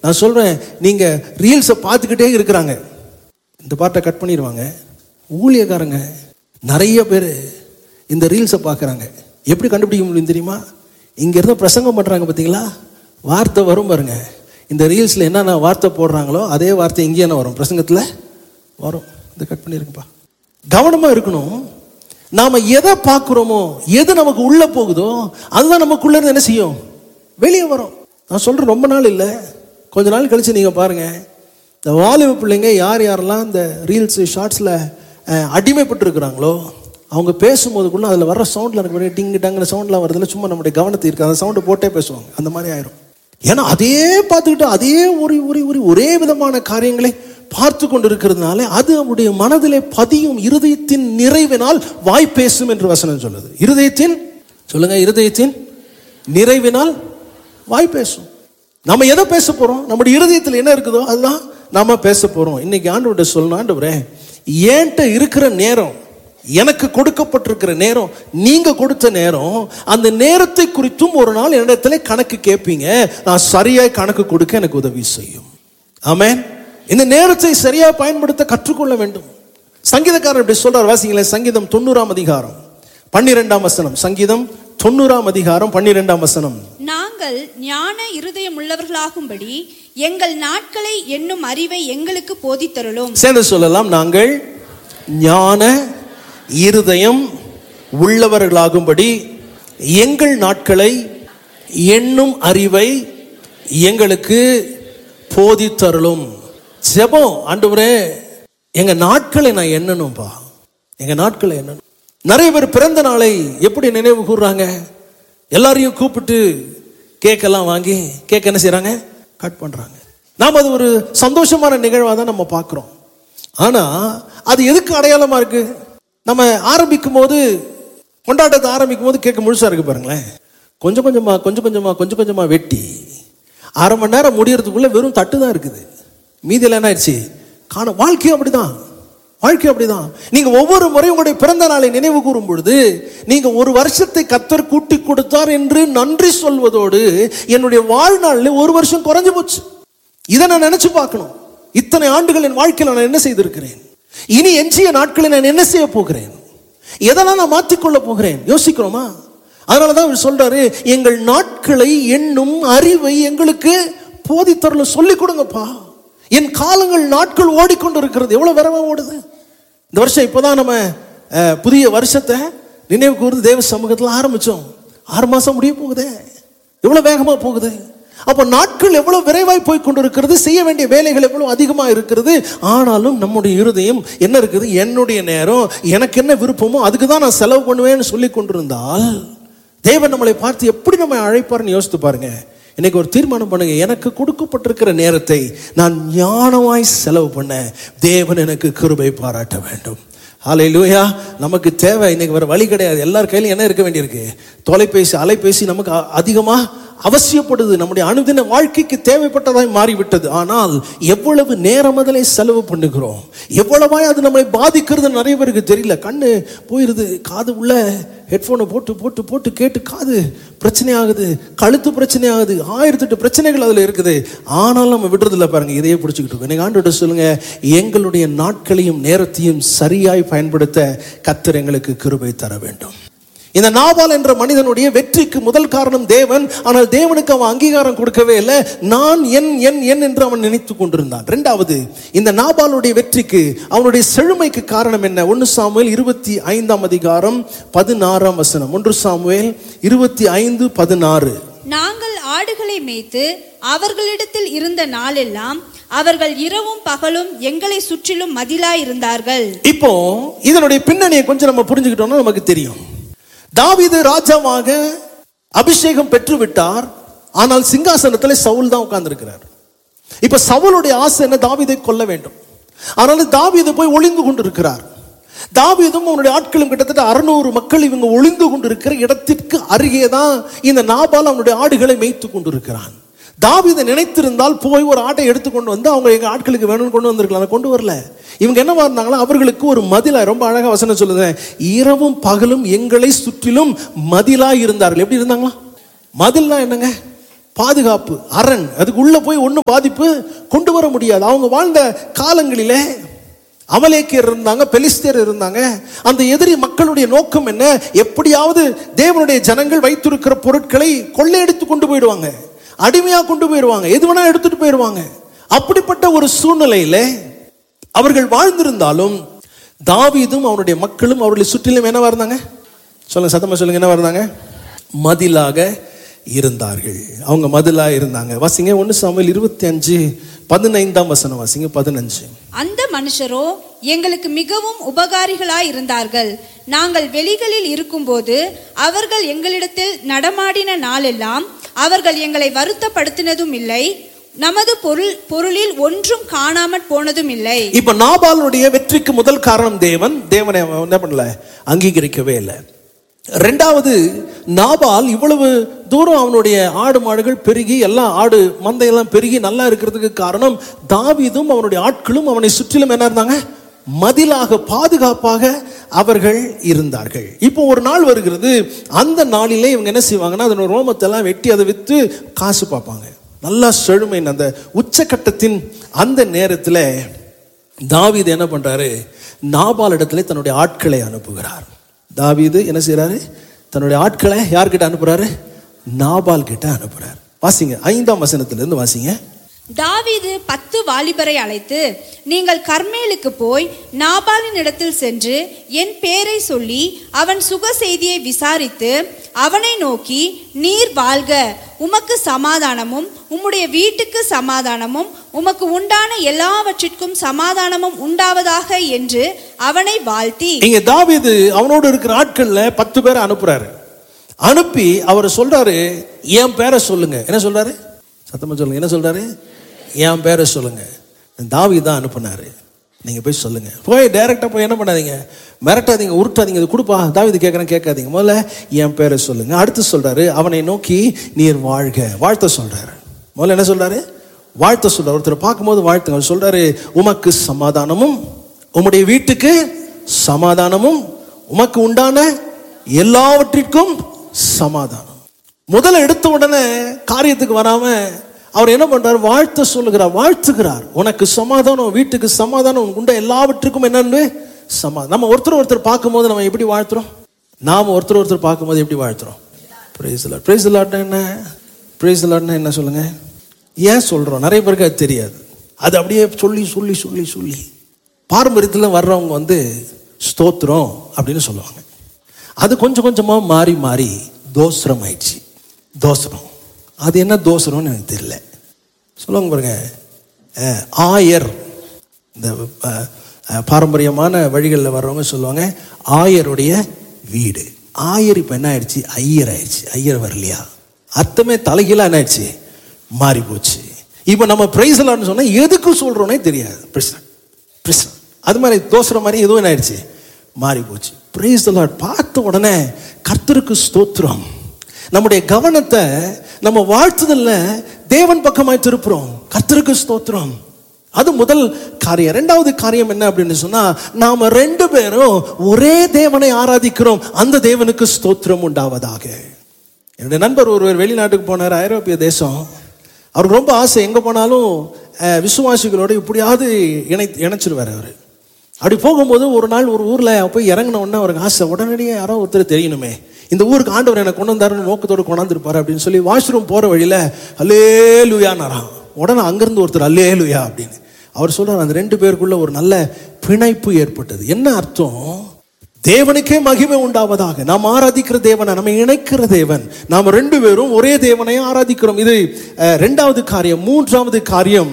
நான் சொல்றேன் நீங்க ரீல்ஸை பார்த்துக்கிட்டே இருக்கிறாங்க இந்த பாட்டை கட் பண்ணிடுவாங்க ஊழியக்காரங்க நிறைய பேர் இந்த ரீல்ஸை பார்க்குறாங்க எப்படி கண்டுபிடிக்க முடியும் தெரியுமா இங்க இருந்து பிரசங்கம் பண்றாங்க பார்த்தீங்களா வார்த்தை வரும் பாருங்க இந்த ரீல்ஸில் என்னென்ன வார்த்தை போடுறாங்களோ அதே வார்த்தை இங்கே என்ன வரும் பிரசங்கத்தில் வரும் இதை கட் பண்ணிருக்குப்பா கவனமா இருக்கணும் நாம எதை பார்க்குறோமோ எது நமக்கு உள்ள போகுதோ அதுதான் நமக்குள்ள இருந்து என்ன செய்யும் வெளியே வரும் நான் சொல்றேன் ரொம்ப நாள் இல்லை கொஞ்ச நாள் கழிச்சு நீங்க பாருங்க இந்த வாலிப பிள்ளைங்க யார் யாரெல்லாம் இந்த ரீல்ஸ் ஷார்ட்ஸில் அடிமைப்பட்டு இருக்கிறாங்களோ அவங்க பேசும்போதுக்குள்ள அதில் வர்ற சவுண்டில் எனக்கு அப்படியே டிங்கு டங்குன சவுண்ட்லாம் வருதுல சும்மா நம்முடைய கவனத்தை இருக்கு அந்த சவுண்டு போட்டே பேசுவாங்க அந்த மாதிரி ஆயிரும் ஏன்னா அதே பார்த்துக்கிட்டு அதே ஒரு ஒரு ஒரு ஒரே விதமான காரியங்களை பார்த்து கொண்டு இருக்கிறதுனால அது அவருடைய மனதிலே பதியும் இருதயத்தின் நிறைவினால் வாய் பேசும் என்று வசனம் சொல்லுது இருதயத்தின் சொல்லுங்க இருதயத்தின் நிறைவினால் வாய் பேசும் நம்ம எதை பேச போறோம் நம்முடைய இருதயத்தில் என்ன இருக்குதோ அதுதான் நாம பேச போறோம் இன்னைக்கு ஆண்டவர்கிட்ட சொல்லணும் ஆண்டவரே ஏன்ட்ட இருக்கிற நேரம் எனக்கு கொடுக்கப்பட்டிருக்கிற நேரம் நீங்க கொடுத்த நேரம் அந்த நேரத்தை குறித்தும் ஒரு நாள் என்னிடத்துல கணக்கு கேட்பீங்க நான் சரியாய் கணக்கு கொடுக்க எனக்கு உதவி செய்யும் ஆமென் இந்த நேரத்தை சரியா பயன்படுத்த கற்றுக்கொள்ள வேண்டும் சங்கீதக்காரர் இப்படி சொல்றார் வாசிங்களேன் சங்கீதம் தொண்ணூறாம் அதிகாரம் பன்னிரெண்டாம் வசனம் சங்கீதம் தொண்ணூறாம் அதிகாரம் பன்னிரெண்டாம் வசனம் நாங்கள் ஞான இருதயம் உள்ளவர்களாகும்படி எங்கள் நாட்களை என்னும் அறிவை எங்களுக்கு போதித்தருளும் சேர்ந்து சொல்லலாம் நாங்கள் ஞான இருதயம் உள்ளவர்களாகும்படி எங்கள் நாட்களை எண்ணும் அறிவை எங்களுக்கு போதித்தருளும் ஜெபம் ஆண்டவரே எங்க நாட்களை நான் எண்ணணும்பா எங்க நாட்களை எண்ணணும் நிறைய பேர் பிறந்த நாளை எப்படி நினைவு கூறுறாங்க எல்லாரையும் கூப்பிட்டு கேக்கெல்லாம் வாங்கி கேக் என்ன செய்றாங்க கட் பண்றாங்க நாம் அது ஒரு சந்தோஷமான நிகழ்வாக தான் நம்ம பார்க்குறோம் ஆனா அது எதுக்கு அடையாளமா இருக்கு நம்ம ஆரம்பிக்கும் போது கொண்டாட்டத்தை ஆரம்பிக்கும் போது கேட்க முழுசா இருக்கு பாருங்களேன் கொஞ்சம் கொஞ்சமா கொஞ்சம் கொஞ்சமா கொஞ்சம் கொஞ்சமா வெட்டி அரை மணி நேரம் முடியறதுக்குள்ள வெறும் தட்டு தான் இருக்குது மீதியில் என்ன ஆயிடுச்சு காண வாழ்க்கையும் அப்படிதான் வாழ்க்கை அப்படிதான் நீங்க ஒவ்வொரு முறை உங்களுடைய பிறந்த நாளை நினைவு கூறும் பொழுது நீங்க ஒரு வருஷத்தை கத்தர் கூட்டி கொடுத்தார் என்று நன்றி சொல்வதோடு என்னுடைய வாழ்நாள்ல ஒரு வருஷம் குறைஞ்சு போச்சு இதை நான் நினைச்சு பார்க்கணும் இத்தனை ஆண்டுகள் என் வாழ்க்கையில் நான் என்ன செய்திருக்கிறேன் இனி எஞ்சிய நாட்களை நான் என்ன செய்ய போகிறேன் எதெல்லாம் நான் மாற்றிக்கொள்ள போகிறேன் யோசிக்கிறோமா அதனாலதான் அவர் சொல்றாரு எங்கள் நாட்களை எண்ணும் அறிவை எங்களுக்கு போதித்தரல சொல்லி கொடுங்கப்பா என் காலங்கள் நாட்கள் ஓடிக்கொண்டு இருக்கிறது எவ்வளவு விரவா ஓடுது இந்த வருஷம் இப்போதான் நம்ம அஹ், புதிய வருஷத்தை நினைவு கூர்ந்து தேவ சமூகத்தில் ஆரம்பிச்சோம் ஆறு மாசம் முடிய போகுதே எவ்வளவு வேகமா போகுது அப்போ நாட்கள் எவ்வளவு விரைவாய் போய் கொண்டிருக்கிறது செய்ய வேண்டிய வேலைகள் எவ்வளவு அதிகமா இருக்கிறது ஆனாலும் நம்முடைய இருதயம் என்ன இருக்குது என்னுடைய நேரம் எனக்கு என்ன விருப்பமோ அதுக்கு தான் நான் செலவு பண்ணுவேன்னு சொல்லி கொண்டிருந்தால் தேவன் நம்மளை பார்த்து எப்படி நம்ம அழைப்பார்னு யோசித்து பாருங்க இன்னைக்கு ஒரு தீர்மானம் பண்ணுங்க எனக்கு கொடுக்கப்பட்டிருக்கிற நேரத்தை நான் ஞானமாய் செலவு பண்ண தேவன் எனக்கு கிருபை பாராட்ட வேண்டும் ஹalleluya நமக்கு தேவை இன்னைக்கு வேற வழி கிடையாது எல்லார் கையிலும் என்ன இருக்க வேண்டியிருக்கு தொலைபேசி அலைபேசி நமக்கு அ- அதிகமா அவசியப்படுது நம்முடைய அனுதின வாழ்க்கைக்கு தேவைப்பட்டதாய் மாறிவிட்டது ஆனால் எவ்வளவு நேரம் அதிலே செலவு பண்ணுகிறோம் எவ்வளவாய் அது நம்மை பாதிக்கிறது நிறைய பேருக்கு தெரியல கண்ணு போயிருது காது உள்ள ஹெட்ஃபோனை போட்டு போட்டு போட்டு கேட்டு காது பிரச்சனை ஆகுது கழுத்து பிரச்சனை ஆகுது ஆயிரத்தெட்டு பிரச்சனைகள் அதில் இருக்குது ஆனாலும் நம்ம விடுறதில்ல பாருங்க இதையே பிடிச்சிக்கிட்டு இருக்கோம் நீங்கள் ஆண்டு சொல்லுங்க எங்களுடைய நாட்களையும் நேரத்தையும் சரியாய் பயன்படுத்த கத்தர் எங்களுக்கு கிருபை தர வேண்டும் இந்த நாபால் என்ற மனிதனுடைய வெற்றிக்கு முதல் காரணம் தேவன் ஆனால் தேவனுக்கு அவன் அங்கீகாரம் கொடுக்கவே இல்லை நான் என் என் என் என்று அவன் நினைத்து கொண்டிருந்தான் ரெண்டாவது இந்த நாபாலுடைய வெற்றிக்கு அவனுடைய செழுமைக்கு காரணம் என்ன ஒன்று சாமுவேல் இருபத்தி ஐந்தாம் அதிகாரம் பதினாறாம் வசனம் ஒன்று சாமுவேல் இருபத்தி ஐந்து பதினாறு நாங்கள் ஆடுகளை மேய்த்து அவர்களிடத்தில் இருந்த நாளெல்லாம் அவர்கள் இரவும் பகலும் எங்களை சுற்றிலும் மதிலாய் இருந்தார்கள் இப்போ இதனுடைய பின்னணியை கொஞ்சம் நம்ம புரிஞ்சுக்கிட்டோம்னா நமக்கு தெரியும் தாவீது ராஜாவாக அபிஷேகம் பெற்று விட்டார் ஆனால் சிங்காசனத்தில் சவுல் தான் உட்கார்ந்திருக்கிறார் இப்ப சவுலுடைய ஆசை என்ன தாவீதை கொல்ல வேண்டும் அதனால தாவீது போய் ஒளிந்து கொண்டிருக்கிறார் தாவீதும் அவனுடைய ஆட்களும் கிட்டத்தட்ட அறுநூறு மக்கள் இவங்க ஒளிந்து கொண்டிருக்கிற இடத்திற்கு அருகே தான் இந்த நாபால் அவனுடைய ஆடுகளை மேய்த்து கொண்டிருக்கிறான் தாவீதை நினைத்திருந்தால் போய் ஒரு ஆட்டை எடுத்துக்கொண்டு வந்து அவங்க எங்க ஆட்களுக்கு வேணும்னு கொண்டு வந்திருக்கலாம் கொண்டு வரல இவங்க என்னவா இருந்தாங்களா அவர்களுக்கு ஒரு மதிலா ரொம்ப அழகா வசனம் சொல்லுது இரவும் பகலும் எங்களை சுற்றிலும் மதிலா இருந்தார்கள் எப்படி இருந்தாங்களா மதில்னா என்னங்க பாதுகாப்பு அரண் அதுக்கு உள்ள போய் ஒன்றும் பாதிப்பு கொண்டு வர முடியாது அவங்க வாழ்ந்த காலங்களிலே அமலேக்கியர் இருந்தாங்க பெலிஸ்தர் இருந்தாங்க அந்த எதிரி மக்களுடைய நோக்கம் என்ன எப்படியாவது தேவனுடைய ஜனங்கள் வைத்திருக்கிற பொருட்களை கொள்ளையடித்து கொண்டு போயிடுவாங்க அடிமையா கொண்டு போயிடுவாங்க எது வேணா எடுத்துட்டு போயிடுவாங்க அப்படிப்பட்ட ஒரு சூழ்நிலையில அவர்கள் வாழ்ந்திருந்தாலும் தாவீதும் அவருடைய மக்களும் அவர்களை சுற்றிலும் என்னவா இருந்தாங்க சொல்லுங்க சத்தமா சொல்லுங்க என்னவா இருந்தாங்க மதிலாக இருந்தார்கள் அவங்க மதிலா இருந்தாங்க வாசிங்க ஒன்று சாமுவேல் இருபத்தி அஞ்சு பதினைந்தாம் வசனம் வாசிங்க பதினஞ்சு அந்த மனுஷரோ எங்களுக்கு மிகவும் உபகாரிகளாய் இருந்தார்கள் நாங்கள் வெளிகளில் இருக்கும்போது அவர்கள் எங்களிடத்தில் நடமாடின நாளெல்லாம் அவர்கள் எங்களை வருத்தப்படுத்தினதும் இல்லை நமது பொருள் பொருளில் ஒன்றும் காணாமற் போனதும் இல்லை இப்ப நாபாலுடைய வெற்றிக்கு முதல் காரணம் தேவன் தேவனை அவன் என்ன பண்ணல அங்கீகரிக்கவே இல்லை ரெண்டாவது நாபால் இவ்வளவு தூரம் அவனுடைய ஆடு மாடுகள் பெருகி எல்லாம் ஆடு மந்தையெல்லாம் பெருகி நல்லா இருக்கிறதுக்கு காரணம் தாவீதும் அவனுடைய ஆட்களும் அவனை சுற்றிலும் என்ன இருந்தாங்க மதிலாக பாதுகாப்பாக அவர்கள் இருந்தார்கள் இப்போ ஒரு நாள் வருகிறது அந்த நாளிலே இவங்க என்ன செய்வாங்கன்னா அதனோட ரோமத்தெல்லாம் வெட்டி அதை விற்று காசு பார்ப்பாங்க நல்லா செழுமை அந்த உச்சக்கட்டத்தின் அந்த நேரத்தில் தாவீது என்ன பண்றாரு நாபால் இடத்துல தன்னுடைய ஆட்களை அனுப்புகிறார் தாவீது என்ன செய்றாரு தன்னுடைய ஆட்களை யார்கிட்ட அனுப்புறாரு நாபால் கிட்ட அனுப்புறாரு வாசிங்க ஐந்தாம் வசனத்திலிருந்து வாசிங்க தாவீது பத்து வாலிபரை அழைத்து நீங்கள் கர்மேலுக்கு போய் நாபாலின் இடத்தில் சென்று என் பேரை சொல்லி அவன் சுக செய்தியை விசாரித்து அவனை நோக்கி நீர் வாழ்க உமக்கு சமாதானமும் உம்முடைய வீட்டுக்கு சமாதானமும் உமக்கு உண்டான எல்லாவற்றிற்கும் சமாதானமும் உண்டாவதாக என்று அவனை வாழ்த்தி இங்க தாவீது அவனோடு இருக்கிற ஆட்கள்ல பத்து பேரை அனுப்புறாரு அனுப்பி அவர் சொல்றாரு என் பேரை சொல்லுங்க என்ன சொல்றாரு சத்தமா சொல்லுங்க என்ன சொல்றாரு என் பேரை சொல்லுங்க தாவி தான் அனுப்புனாரு நீங்க போய் சொல்லுங்க போய் டைரக்டா போய் என்ன பண்ணாதீங்க மிரட்டாதீங்க உருட்டாதீங்க இது கொடுப்பா தாவிது கேட்கறேன் கேட்காதீங்க முதல்ல என் பேரை சொல்லுங்க அடுத்து சொல்றாரு அவனை நோக்கி நீர் வாழ்க வாழ்த்த சொல்றாரு முதல்ல என்ன சொல்றாரு வாழ்த்த சொல்றாரு ஒருத்தர் பார்க்கும்போது வாழ்த்துங்க அவர் சொல்றாரு உமக்கு சமாதானமும் உம்முடைய வீட்டுக்கு சமாதானமும் உமக்கு உண்டான எல்லாவற்றிற்கும் சமாதானம் முதல்ல எடுத்த உடனே காரியத்துக்கு வராம அவர் என்ன பண்றார் வாழ்த்த சொல்லுகிறார் வாழ்த்துகிறார் உனக்கு சமாதானம் வீட்டுக்கு சமாதானம் உனக்கு உண்ட எல்லாவற்றுக்கும் என்னன்னு சமாதானம் நம்ம ஒருத்தர் ஒருத்தர் பார்க்கும்போது நம்ம எப்படி வாழ்த்துறோம் நாம ஒருத்தர் ஒருத்தர் பார்க்கும்போது எப்படி வாழ்த்துறோம் பிரைஸ் லாட் பிரைஸ் லாட்னா என்ன பிரைஸ் லாட்னா என்ன சொல்லுங்க ஏன் சொல்றோம் நிறைய பேருக்கு அது தெரியாது அது அப்படியே சொல்லி சொல்லி சொல்லி சொல்லி பாரம்பரியத்தில் வர்றவங்க வந்து ஸ்தோத்திரம் அப்படின்னு சொல்லுவாங்க அது கொஞ்சம் கொஞ்சமாக மாறி மாறி தோசரம் ஆயிடுச்சு தோசரம் அது என்ன தோசரம்னு எனக்கு தெரியல சொல்லுவாங்க பாருங்க அஹ், ஆயர் இந்த அஹ், அஹ், பாரம்பரியமான வழிகளில் வர்றவங்க சொல்லுவாங்க ஆயருடைய வீடு ஆயர் இப்போ என்ன ஆயிடுச்சு ஐயர் ஆயிடுச்சு ஐயர் வரலையா அர்த்தமே தலைகீழா என்ன ஆயிடுச்சு மாறி போச்சு இப்போ நம்ம பிரைஸ்லான்னு சொன்னா எதுக்கு சொல்றோன்னே தெரியாது பிரச்சனை பிரச்சனை அது மாதிரி தோசுற மாதிரி எதுவும் என்ன ஆயிடுச்சு மாறி போச்சு பிரைஸ் லார்ட் பார்த்த உடனே கர்த்தருக்கு ஸ்தோத்திரம் நம்முடைய கவனத்தை நம்ம வாழ்த்துதல்ல தேவன் பக்கமாய் திருப்புறோம் கர்த்தருக்கு ஸ்தோத்திரம் அது முதல் காரியம் ரெண்டாவது காரியம் என்ன அப்படின்னு சொன்னா நாம ரெண்டு பேரும் ஒரே தேவனை ஆராதிக்கிறோம் அந்த தேவனுக்கு ஸ்தோத்திரம் உண்டாவதாக என்னுடைய நண்பர் ஒருவர் வெளிநாட்டுக்கு போனார் ஐரோப்பிய தேசம் அவருக்கு ரொம்ப ஆசை எங்கே போனாலும் அஹ், விசுவாசிகளோட இப்படியாவது இணை இணைச்சிருவார் அவர் அப்படி போகும்போது ஒரு நாள் ஒரு ஊரில் போய் இறங்கின உடனே அவருக்கு ஆசை உடனடியே யாரோ ஒருத்தர் தெரியணுமே இந்த ஊருக்கு ஆண்டவர் எனக்கு கொண்டு வந்தாருன்னு நோக்கத்தோடு கொண்டாந்துருப்பாரு அப்படின்னு சொல்லி வாஷ்ரூம் போகிற வழியில் அல்லே லுயானாராம் உடனே அங்கேருந்து ஒருத்தர் அல்லே லுயா அப்படின்னு அவர் சொல்றார் அந்த ரெண்டு பேருக்குள்ள ஒரு நல்ல பிணைப்பு ஏற்பட்டது என்ன அர்த்தம் தேவனுக்கே மகிமை உண்டாவதாக நாம் ஆராதிக்கிற தேவனை நம்ம இணைக்கிற தேவன் நாம் ரெண்டு பேரும் ஒரே தேவனை ஆராதிக்கிறோம் இது அஹ், ரெண்டாவது காரியம் மூன்றாவது காரியம்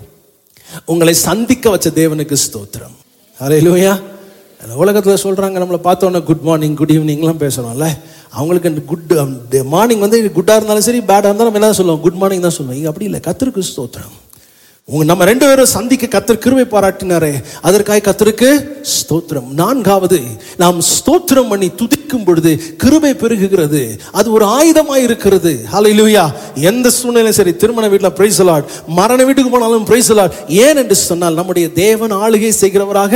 உங்களை சந்திக்க வச்ச தேவனுக்கு ஸ்தோத்திரம் அலையிலுயா உலகத்தில் சொல்கிறாங்க நம்மளை பார்த்தோன்னே குட் மார்னிங் குட் ஈவினிங்லாம் பேசுகிறோம்ல அவங்களுக்கு அந்த குட் மார்னிங் வந்து குட்டாக இருந்தாலும் சரி பேடாக இருந்தாலும் நம்ம என்ன சொல்லுவோம் குட் மார்னிங் தான் சொல்லுவோம் இங்கே அப்படி இல்லை கத்திருக்கு ஸ்தோத்திரம் உங்க நம்ம ரெண்டு பேரும் சந்திக்க கத்தர் கிருபை பாராட்டினாரே அதற்காக கத்தருக்கு ஸ்தோத்திரம் நான்காவது நாம் ஸ்தோத்திரம் பண்ணி துதிக்கும் பொழுது கிருபை பெருகுகிறது அது ஒரு ஆயுதமாய் இருக்கிறது ஹalleluya எந்த சூழ்நிலையும் சரி திருமண வீட்டில் பிரைஸ் மரண வீட்டுக்கு போனாலும் பிரைஸ் ஏன் என்று சொன்னால் நம்முடைய தேவன் ஆளுகை செய்கிறவராக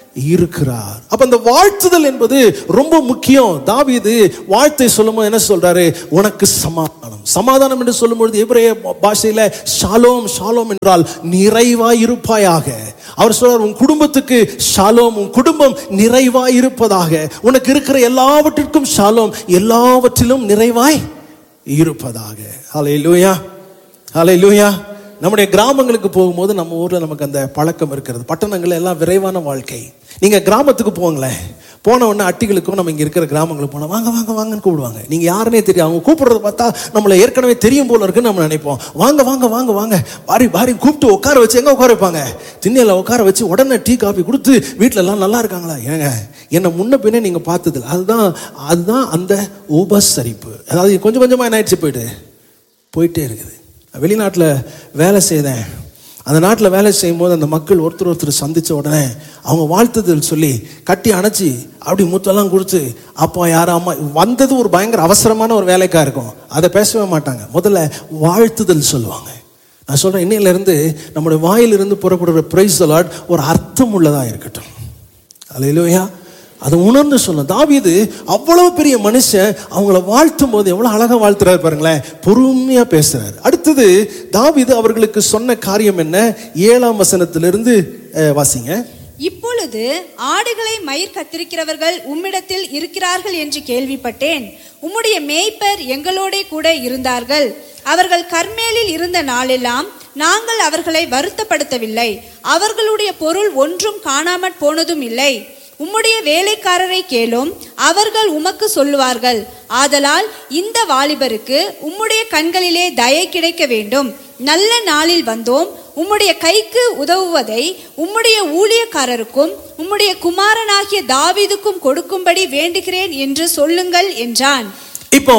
இருக்கிறார் அப்ப அந்த வாழ்த்துதல் என்பது ரொம்ப முக்கியம் தாவீது வாழ்த்தை சொல்லும்போது என்ன சொல்றாரு உனக்கு சமாதானம் சமாதானம் என்று சொல்லும்பொழுது எபிரேய பாஷையில ஷாலோம் ஷாலோம் என்றால் நிறைவாய் இருப்பாயாக அவர் சொல்றார் உன் குடும்பத்துக்கு ஷாலோம் உன் குடும்பம் நிறைவாய் இருப்பதாக உனக்கு இருக்கிற எல்லாவற்றிற்கும் ஷாலோம் எல்லாவற்றிலும் நிறைவாய் இருப்பதாக ஹalleluya ஹalleluya நம்முடைய கிராமங்களுக்கு போகும்போது நம்ம ஊர்ல நமக்கு அந்த பழக்கம் இருக்கிறது பட்டணங்கள் எல்லாம் விரைவான வாழ்க்கை நீங்க கிராமத்துக்கு போங்களேன் போன உடனே அட்டிகளுக்கும் நம்ம இங்க இருக்கிற கிராமங்களுக்கு போனா வாங்க வாங்க வாங்கன்னு கூப்பிடுவாங்க நீங்க யாருனே தெரியும் அவங்க கூப்பிடுறத பார்த்தா நம்மளை ஏற்கனவே தெரியும் போல இருக்குன்னு நம்ம நினைப்போம் வாங்க வாங்க வாங்க வாங்க பாரி பாரி கூப்பிட்டு உட்கார வச்சு எங்க உட்கார வைப்பாங்க திண்ணையில உட்கார வச்சு உடனே டீ காபி கொடுத்து வீட்ல எல்லாம் நல்லா இருக்காங்களா ஏங்க என்னை முன்ன பின்னே நீங்க பார்த்தது அதுதான் அதுதான் அந்த உபசரிப்பு அதாவது கொஞ்சம் கொஞ்சமா என்ன ஆயிடுச்சு போயிட்டு போயிட்டே இருக்குது வெளிநாட்டில் வேலை செய்தேன் அந்த நாட்டில் வேலை செய்யும்போது அந்த மக்கள் ஒருத்தர் ஒருத்தர் சந்திச்ச உடனே அவங்க வாழ்த்துதல் சொல்லி கட்டி அணைச்சி அப்படி முத்தெல்லாம் கொடுத்து அப்பா யாரும் அம்மா வந்தது ஒரு பயங்கர அவசரமான ஒரு வேலைக்கா இருக்கும் அதை பேசவே மாட்டாங்க முதல்ல வாழ்த்துதல் சொல்லுவாங்க நான் சொல்றேன் இன்னையிலிருந்து நம்முடைய வாயிலிருந்து புறப்படுற பிரைஸ் லார்ட் ஒரு அர்த்தம் உள்ளதா இருக்கட்டும் அல்லையா அதை உணர்ந்து சொல்லணும் தாவீது அவ்வளவு பெரிய மனுஷன் அவங்கள வாழ்த்தும் போது எவ்வளவு அழகா வாழ்த்துறாரு பாருங்களேன் பொறுமையா பேசுறாரு அடுத்தது தாவீது அவர்களுக்கு சொன்ன காரியம் என்ன ஏழாம் வசனத்திலிருந்து அஹ், வாசிங்க இப்பொழுது ஆடுகளை மயிர் கத்திரிக்கிறவர்கள் உம்மிடத்தில் இருக்கிறார்கள் என்று கேள்விப்பட்டேன் உம்முடைய மேய்ப்பர் எங்களோடே கூட இருந்தார்கள் அவர்கள் கர்மேலில் இருந்த நாளெல்லாம் நாங்கள் அவர்களை வருத்தப்படுத்தவில்லை அவர்களுடைய பொருள் ஒன்றும் காணாமற் போனதும் இல்லை உம்முடைய வேலைக்காரரை கேளும் அவர்கள் உமக்கு சொல்லுவார்கள் ஆதலால் இந்த வாலிபருக்கு உம்முடைய கண்களிலே தயை கிடைக்க வேண்டும் நல்ல நாளில் வந்தோம் உம்முடைய கைக்கு உதவுவதை உம்முடைய ஊழியக்காரருக்கும் உம்முடைய குமாரனாகிய தாவீதுக்கும் கொடுக்கும்படி வேண்டுகிறேன் என்று சொல்லுங்கள் என்றான் இப்போ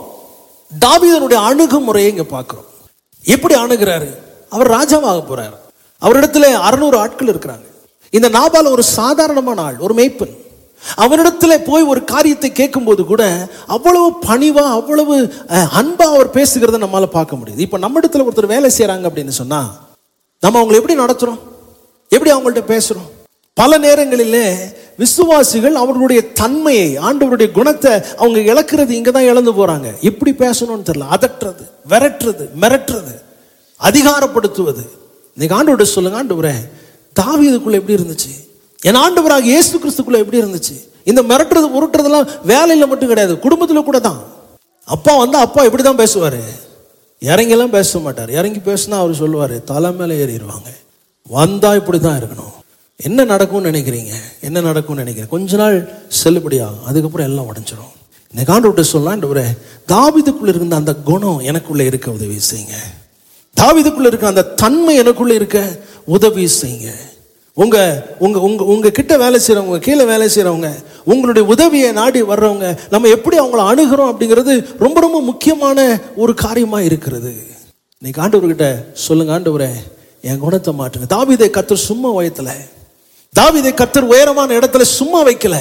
தாவீதனுடைய அணுகுமுறையை இங்க பார்க்கிறோம் எப்படி அணுகிறாரு அவர் ராஜாவாக போறாரு அவரிடத்துல அறுநூறு ஆட்கள் இருக்கிறாங்க இந்த நாபால் ஒரு சாதாரணமான ஆள் ஒரு மேய்ப்பன் அவனிடத்துல போய் ஒரு காரியத்தை கேட்கும்போது கூட அவ்வளவு பணிவா அவ்வளவு அஹ், அன்பா அவர் பேசுகிறத நம்மால பார்க்க முடியுது இப்போ நம்ம இடத்துல ஒருத்தர் வேலை செய்றாங்க அப்படின்னு சொன்னா நம்ம அவங்களை எப்படி நடத்துறோம் எப்படி அவங்கள்ட்ட பேசுறோம் பல நேரங்களிலே விசுவாசிகள் அவர்களுடைய தன்மையை ஆண்டவருடைய குணத்தை அவங்க இழக்கிறது இங்க தான் இழந்து போறாங்க எப்படி பேசணும்னு தெரியல அதட்டுறது விரட்டுறது மிரட்டுறது அதிகாரப்படுத்துவது இன்னைக்கு ஆண்டவர்கிட்ட சொல்லுங்க ஆண்டவரே தாவீதுக்குள்ள எப்படி இருந்துச்சு என் ஆண்டவராக இயேசு கிறிஸ்துக்குள்ள எப்படி இருந்துச்சு இந்த மிரட்டுறது உருட்டுறதெல்லாம் வேலையில மட்டும் கிடையாது குடும்பத்துல கூட தான் அப்பா வந்து அப்பா இப்படி தான் பேசுவாரு இறங்கிலாம் பேச மாட்டார் இறங்கி பேசினா அவர் சொல்லுவார் தலை மேலே ஏறிடுவாங்க வந்தா இப்படி தான் இருக்கணும் என்ன நடக்கும்னு நினைக்கிறீங்க என்ன நடக்கும்னு நினைக்கிறேன் கொஞ்ச நாள் செல்லுபடியாகும் அதுக்கப்புறம் எல்லாம் உடஞ்சிரும் இந்த காண்டு விட்டு சொல்லலாம் ஒரு தாவிதுக்குள்ள இருந்த அந்த குணம் எனக்குள்ள இருக்க உதவி செய்யுங்க தாவிதுக்குள்ள இருக்க அந்த தன்மை எனக்குள்ள இருக்க உதவி செய்யுங்க உங்க உங்க உங்க உங்க கிட்ட வேலை செய்றவங்க கீழே வேலை செய்றவங்க உங்களுடைய உதவியை நாடி வர்றவங்க நம்ம எப்படி அவங்கள அணுகிறோம் அப்படிங்கிறது ரொம்ப ரொம்ப முக்கியமான ஒரு காரியமா இருக்கிறது இன்னைக்கு ஆண்டவர்கிட்ட சொல்லுங்க ஆண்டவரே என் குணத்தை மாற்றுங்க தாவீதை கத்தர் சும்மா வயத்துல தாவீதை கத்தர் உயரமான இடத்துல சும்மா வைக்கல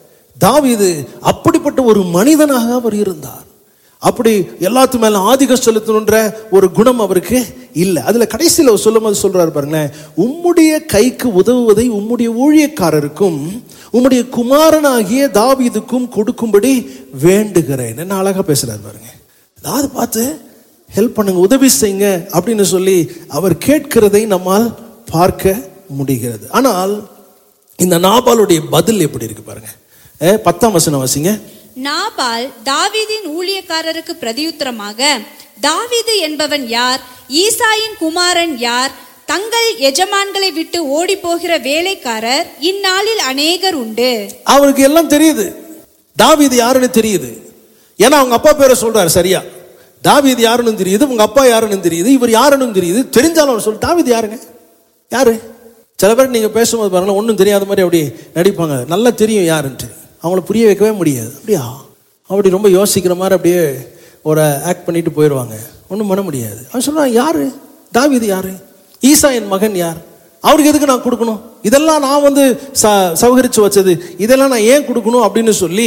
தாவீது அப்படிப்பட்ட ஒரு மனிதனாக அவர் இருந்தார் அப்படி எல்லாத்து மேல ஆதிக்கம் செலுத்தணுன்ற ஒரு குணம் அவருக்கு இல்லை அதுல கடைசியில் அவர் சொல்லும்போது சொல்றாரு பாருங்களேன் உம்முடைய கைக்கு உதவுவதை உம்முடைய ஊழியக்காரருக்கும் உம்முடைய குமாரனாகிய தாவீதுக்கும் கொடுக்கும்படி வேண்டுகிறேன் என்ன அழகா பேசுறாரு பாருங்க அதாவது பார்த்து ஹெல்ப் பண்ணுங்க உதவி செய்யுங்க அப்படின்னு சொல்லி அவர் கேட்கிறதை நம்மால் பார்க்க முடிகிறது ஆனால் இந்த நாபாலுடைய பதில் எப்படி இருக்கு பாருங்க ஏ, பத்தாம் வசனம் வாசிங்க நாபால் தாவீதின் ஊழியக்காரருக்கு பிரதியுத்தரமாக தாவீது என்பவன் யார் ஈசாயின் குமாரன் யார் தங்கள் எஜமான்களை விட்டு ஓடி போகிற வேலைக்காரர் இந்நாளில் அநேகர் உண்டு அவருக்கு எல்லாம் தெரியுது தாவீது யாருன்னு தெரியுது ஏன்னா அவங்க அப்பா பேரை சொல்றாரு சரியா தாவீது யாருன்னு தெரியுது உங்க அப்பா யாருன்னு தெரியுது இவர் யாருன்னு தெரியுது தெரிஞ்சாலும் அவர் சொல்லு தாவீது யாருங்க யாரு சில பேர் நீங்க பேசும்போது பாருங்களேன் ஒன்றும் தெரியாத மாதிரி அப்படி நடிப்பாங்க நல்லா தெரியும் யாருன்ட்டு அவங்கள புரிய வைக்கவே முடியாது அப்படியா அப்படி ரொம்ப யோசிக்கிற மாதிரி அப்படியே ஒரு ஆக்ட் பண்ணிட்டு போயிடுவாங்க ஒன்றும் பண்ண முடியாது அவன் சொல்றான் யாரு தாவீது யாரு ஈசா என் மகன் யார் அவருக்கு எதுக்கு நான் கொடுக்கணும் இதெல்லாம் நான் வந்து ச சௌகரிச்சு வச்சது இதெல்லாம் நான் ஏன் கொடுக்கணும் அப்படின்னு சொல்லி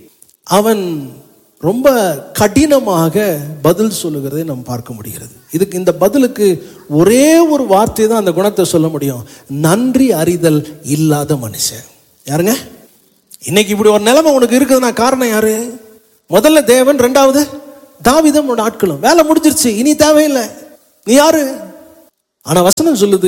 அவன் ரொம்ப கடினமாக பதில் சொல்லுகிறதை நாம் பார்க்க முடிகிறது இதுக்கு இந்த பதிலுக்கு ஒரே ஒரு வார்த்தை தான் அந்த குணத்தை சொல்ல முடியும் நன்றி அறிதல் இல்லாத மனுஷன் யாருங்க இன்னைக்கு இப்படி ஒரு நிலைமை உனக்கு இருக்குதுன்னா காரணம் யாரு முதல்ல தேவன் ரெண்டாவது தாவிதம் உன்னோட ஆட்களும் வேலை முடிஞ்சிருச்சு இனி தேவையில்லை நீ யாரு ஆனா வசனம் சொல்லுது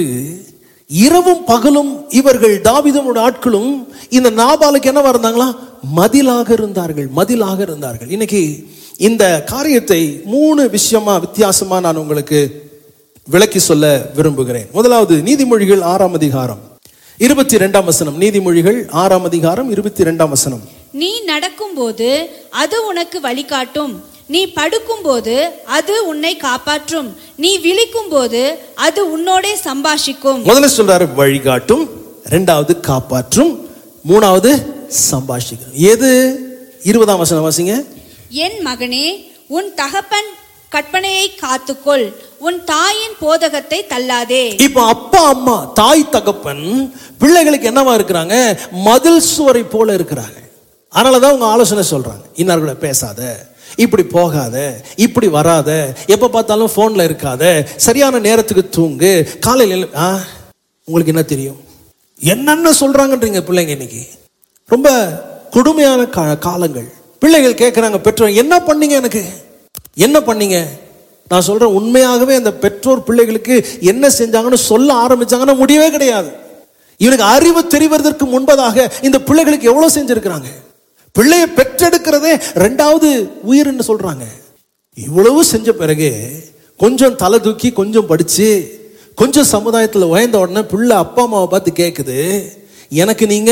இரவும் பகலும் இவர்கள் தாவிதமோட ஆட்களும் இந்த நாபாலுக்கு என்னவா இருந்தாங்களா மதிலாக இருந்தார்கள் மதிலாக இருந்தார்கள் இன்னைக்கு இந்த காரியத்தை மூணு விஷயமா வித்தியாசமா நான் உங்களுக்கு விளக்கி சொல்ல விரும்புகிறேன் முதலாவது நீதிமொழிகள் ஆறாம் அதிகாரம் இருபத்தி ரெண்டாம் வசனம் நீதிமொழிகள் ஆறாம் அதிகாரம் இருபத்தி ரெண்டாம் வசனம் நீ நடக்கும்போது அது உனக்கு வழிகாட்டும் நீ படுக்கும்போது அது உன்னை காப்பாற்றும் நீ விழிக்கும்போது அது உன்னோடே சம்பாஷிக்கும் முதல்ல சொல்றாரு வழிகாட்டும் ரெண்டாவது காப்பாற்றும் மூணாவது சம்பாஷிக்கும் எது இருபதாம் வசனம் வாசிங்க என் மகனே உன் தகப்பன் கற்பனையை காத்துக்கொள் உன் தாயின் போதகத்தை தள்ளாதே இப்போ அப்பா அம்மா தாய் தகப்பன் பிள்ளைகளுக்கு என்னவா இருக்கிறாங்க மதில் சுவரை போல இருக்கிறாங்க அதனாலதான் உங்க ஆலோசனை சொல்றாங்க இன்னார்களை பேசாத இப்படி போகாத இப்படி வராத எப்ப பார்த்தாலும் போன்ல இருக்காத சரியான நேரத்துக்கு தூங்கு காலையில் எழு- ஆ உங்களுக்கு என்ன தெரியும் என்னென்ன சொல்றாங்கன்றீங்க பிள்ளைங்க இன்னைக்கு ரொம்ப கொடுமையான கா- காலங்கள் பிள்ளைகள் கேட்குறாங்க பெற்றோர் என்ன பண்ணீங்க எனக்கு என்ன பண்ணீங்க நான் சொல்றேன் உண்மையாகவே அந்த பெற்றோர் பிள்ளைகளுக்கு என்ன செஞ்சாங்கன்னு சொல்ல ஆரம்பிச்சாங்கன்னா முடியவே கிடையாது இவனுக்கு அறிவு தெரிவதற்கு முன்பதாக இந்த பிள்ளைகளுக்கு எவ்வளவு செஞ்சிருக்கிறாங்க பிள்ளையை பெற்றெடுக்கிறதே ரெண்டாவது உயிர்னு சொல்றாங்க இவ்வளவு செஞ்ச பிறகு கொஞ்சம் தலை தூக்கி கொஞ்சம் படிச்சு கொஞ்சம் சமுதாயத்தில் உயர்ந்த உடனே பிள்ளை அப்பா அம்மாவை பார்த்து கேட்குது எனக்கு நீங்க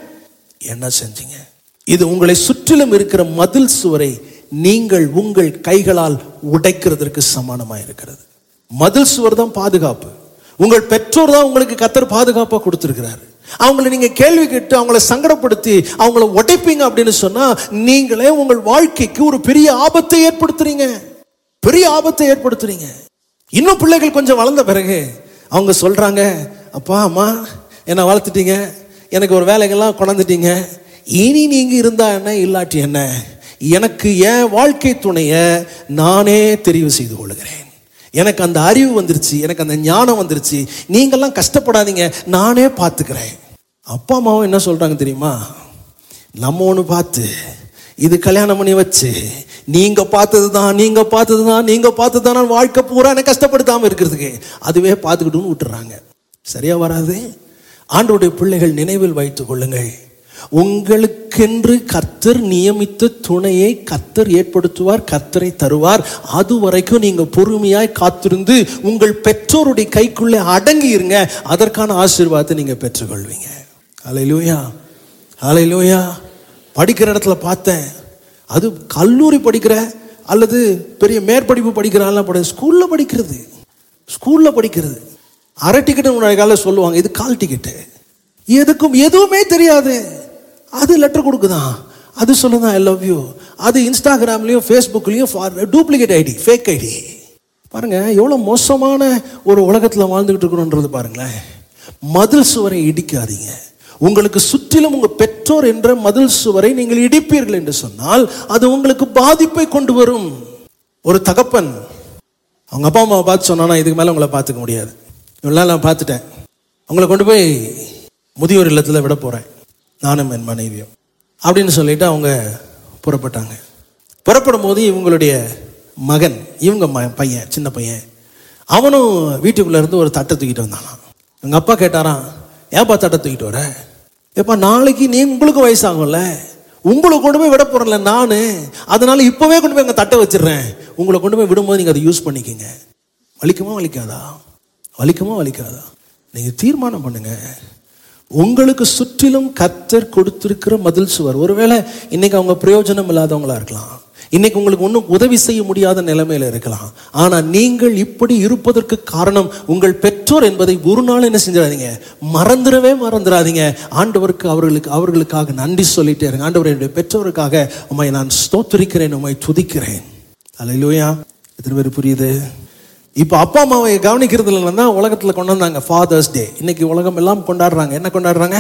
என்ன செஞ்சீங்க இது உங்களை சுற்றிலும் இருக்கிற மதில் சுவரை நீங்கள் உங்கள் கைகளால் உடைக்கிறதற்கு சமானமாக இருக்கிறது மதில் சுவர் தான் பாதுகாப்பு உங்கள் பெற்றோர் தான் உங்களுக்கு கத்தர் பாதுகாப்பாக கொடுத்துருக்கிறாரு அவங்கள நீங்க கேள்வி கேட்டு அவங்கள சங்கடப்படுத்தி அவங்கள உடைப்பீங்க அப்படின்னு சொன்னா நீங்களே உங்கள் வாழ்க்கைக்கு ஒரு பெரிய ஆபத்தை ஏற்படுத்துறீங்க பெரிய ஆபத்தை ஏற்படுத்துறீங்க இன்னும் பிள்ளைகள் கொஞ்சம் வளர்ந்த பிறகு அவங்க சொல்றாங்க அப்பா அம்மா என்னை வளர்த்துட்டீங்க எனக்கு ஒரு வேலைகள்லாம் கொண்டாந்துட்டீங்க இனி நீங்க இருந்தா என்ன இல்லாட்டி என்ன எனக்கு என் வாழ்க்கை துணைய நானே தெரிவு செய்து கொள்கிறேன் எனக்கு அந்த அறிவு வந்துருச்சு எனக்கு அந்த ஞானம் வந்துருச்சு நீங்கெல்லாம் கஷ்டப்படாதீங்க நானே பார்த்துக்கிறேன் அப்பா அம்மாவும் என்ன சொல்றாங்க தெரியுமா நம்ம ஒன்று பார்த்து இது கல்யாணம் பண்ணி வச்சு நீங்க பார்த்தது தான் நீங்க பார்த்தது தான் நீங்க பார்த்தது தான் வாழ்க்கை பூரா எனக்கு கஷ்டப்படுத்தாம இருக்கிறதுக்கு அதுவே பார்த்துக்கிட்டுன்னு விட்டுறாங்க சரியா வராது ஆண்டோடைய பிள்ளைகள் நினைவில் வைத்துக் கொள்ளுங்கள் உங்களுக்கென்று கர்த்தர் நியமித்த துணையை கர்த்தர் ஏற்படுத்துவார் கர்த்தரை தருவார் அது வரைக்கும் நீங்க பொறுமையாய் காத்திருந்து உங்கள் பெற்றோருடைய கைக்குள்ளே அடங்கி இருங்க அதற்கான ஆசீர்வாதத்தை நீங்க பெற்றுக்கொள்வீங்க அலையிலூயா அலையிலூயா படிக்கிற இடத்துல பார்த்தேன் அது கல்லூரி படிக்கிற அல்லது பெரிய மேற்படிப்பு படிக்கிறான்லாம் படி ஸ்கூல்ல படிக்கிறது ஸ்கூல்ல படிக்கிறது அரை டிக்கெட் முன்னாடி காலையில் சொல்லுவாங்க இது கால் டிக்கெட்டு எதுக்கும் எதுவுமே தெரியாது அது லெட்டர் கொடுக்குதான் அது சொல்லுதான் ஐ லவ் யூ அது இன்ஸ்டாகிராம்லயும் ஃபேஸ்புக்லயும் டூப்ளிகேட் ஐடி ஃபேக் ஐடி பாருங்க எவ்வளவு மோசமான ஒரு உலகத்துல வாழ்ந்துகிட்டு இருக்கிறோன்றது பாருங்களேன் மதில் சுவரை இடிக்காதீங்க உங்களுக்கு சுற்றிலும் உங்க பெற்றோர் என்ற மதில் சுவரை நீங்கள் இடிப்பீர்கள் என்று சொன்னால் அது உங்களுக்கு பாதிப்பை கொண்டு வரும் ஒரு தகப்பன் அவங்க அப்பா அம்மாவை பார்த்து சொன்னானா இதுக்கு மேலே உங்களை பார்த்துக்க முடியாது இவ்வளோ நாள் நான் பார்த்துட்டேன் உங்களை கொண்டு போய் முதியோர் இல்லத்தில் விட போகிறேன் நானும் என் மனைவியும் அப்படின்னு சொல்லிட்டு அவங்க புறப்பட்டாங்க புறப்படும் போது இவங்களுடைய மகன் இவங்க ம பையன் சின்ன பையன் அவனும் வீட்டுக்குள்ள இருந்து ஒரு தட்டை தூக்கிட்டு வந்தானாம் எங்கள் அப்பா கேட்டாராம் ஏப்பா தட்டை தூக்கிட்டு வர ஏப்பா நாளைக்கு நீ உங்களுக்கு வயசாகும்ல உங்களை கொண்டு போய் விட போறேன்ல நானு அதனால இப்பவே கொண்டு போய் எங்க தட்டை வச்சிடுறேன் உங்களை கொண்டு போய் விடும்போது நீங்க அதை யூஸ் பண்ணிக்கங்க வலிக்குமா வலிக்காதா வலிக்குமா வலிக்காதா நீங்க தீர்மானம் பண்ணுங்க உங்களுக்கு சுற்றிலும் கர்த்தர் கொடுத்திருக்கிற மதில் சுவர் ஒருவேளை இன்னைக்கு அவங்க பிரயோஜனம் இல்லாதவங்களா இருக்கலாம் இன்னைக்கு உங்களுக்கு ஒன்றும் உதவி செய்ய முடியாத நிலைமையில இருக்கலாம் ஆனா நீங்கள் இப்படி இருப்பதற்கு காரணம் உங்கள் பெற்றோர் என்பதை ஒரு நாள் என்ன செஞ்சிடாதீங்க மறந்துடவே மறந்துடாதீங்க ஆண்டவருக்கு அவர்களுக்கு அவர்களுக்காக நன்றி சொல்லிட்டே இருங்க ஆண்டவர் என்னுடைய பெற்றோருக்காக உம்மை நான் ஸ்தோத்திரிக்கிறேன் உம்மை துதிக்கிறேன் அல்லையா எத்தனை பேர் புரியுது இப்போ அப்பா அம்மாவை கவனிக்கிறது இல்லைன்னா உலகத்தில் கொண்டு வந்தாங்க ஃபாதர்ஸ் டே இன்னைக்கு உலகம் எல்லாம் கொண்டாடுறாங்க என்ன கொண்டாடுறாங்க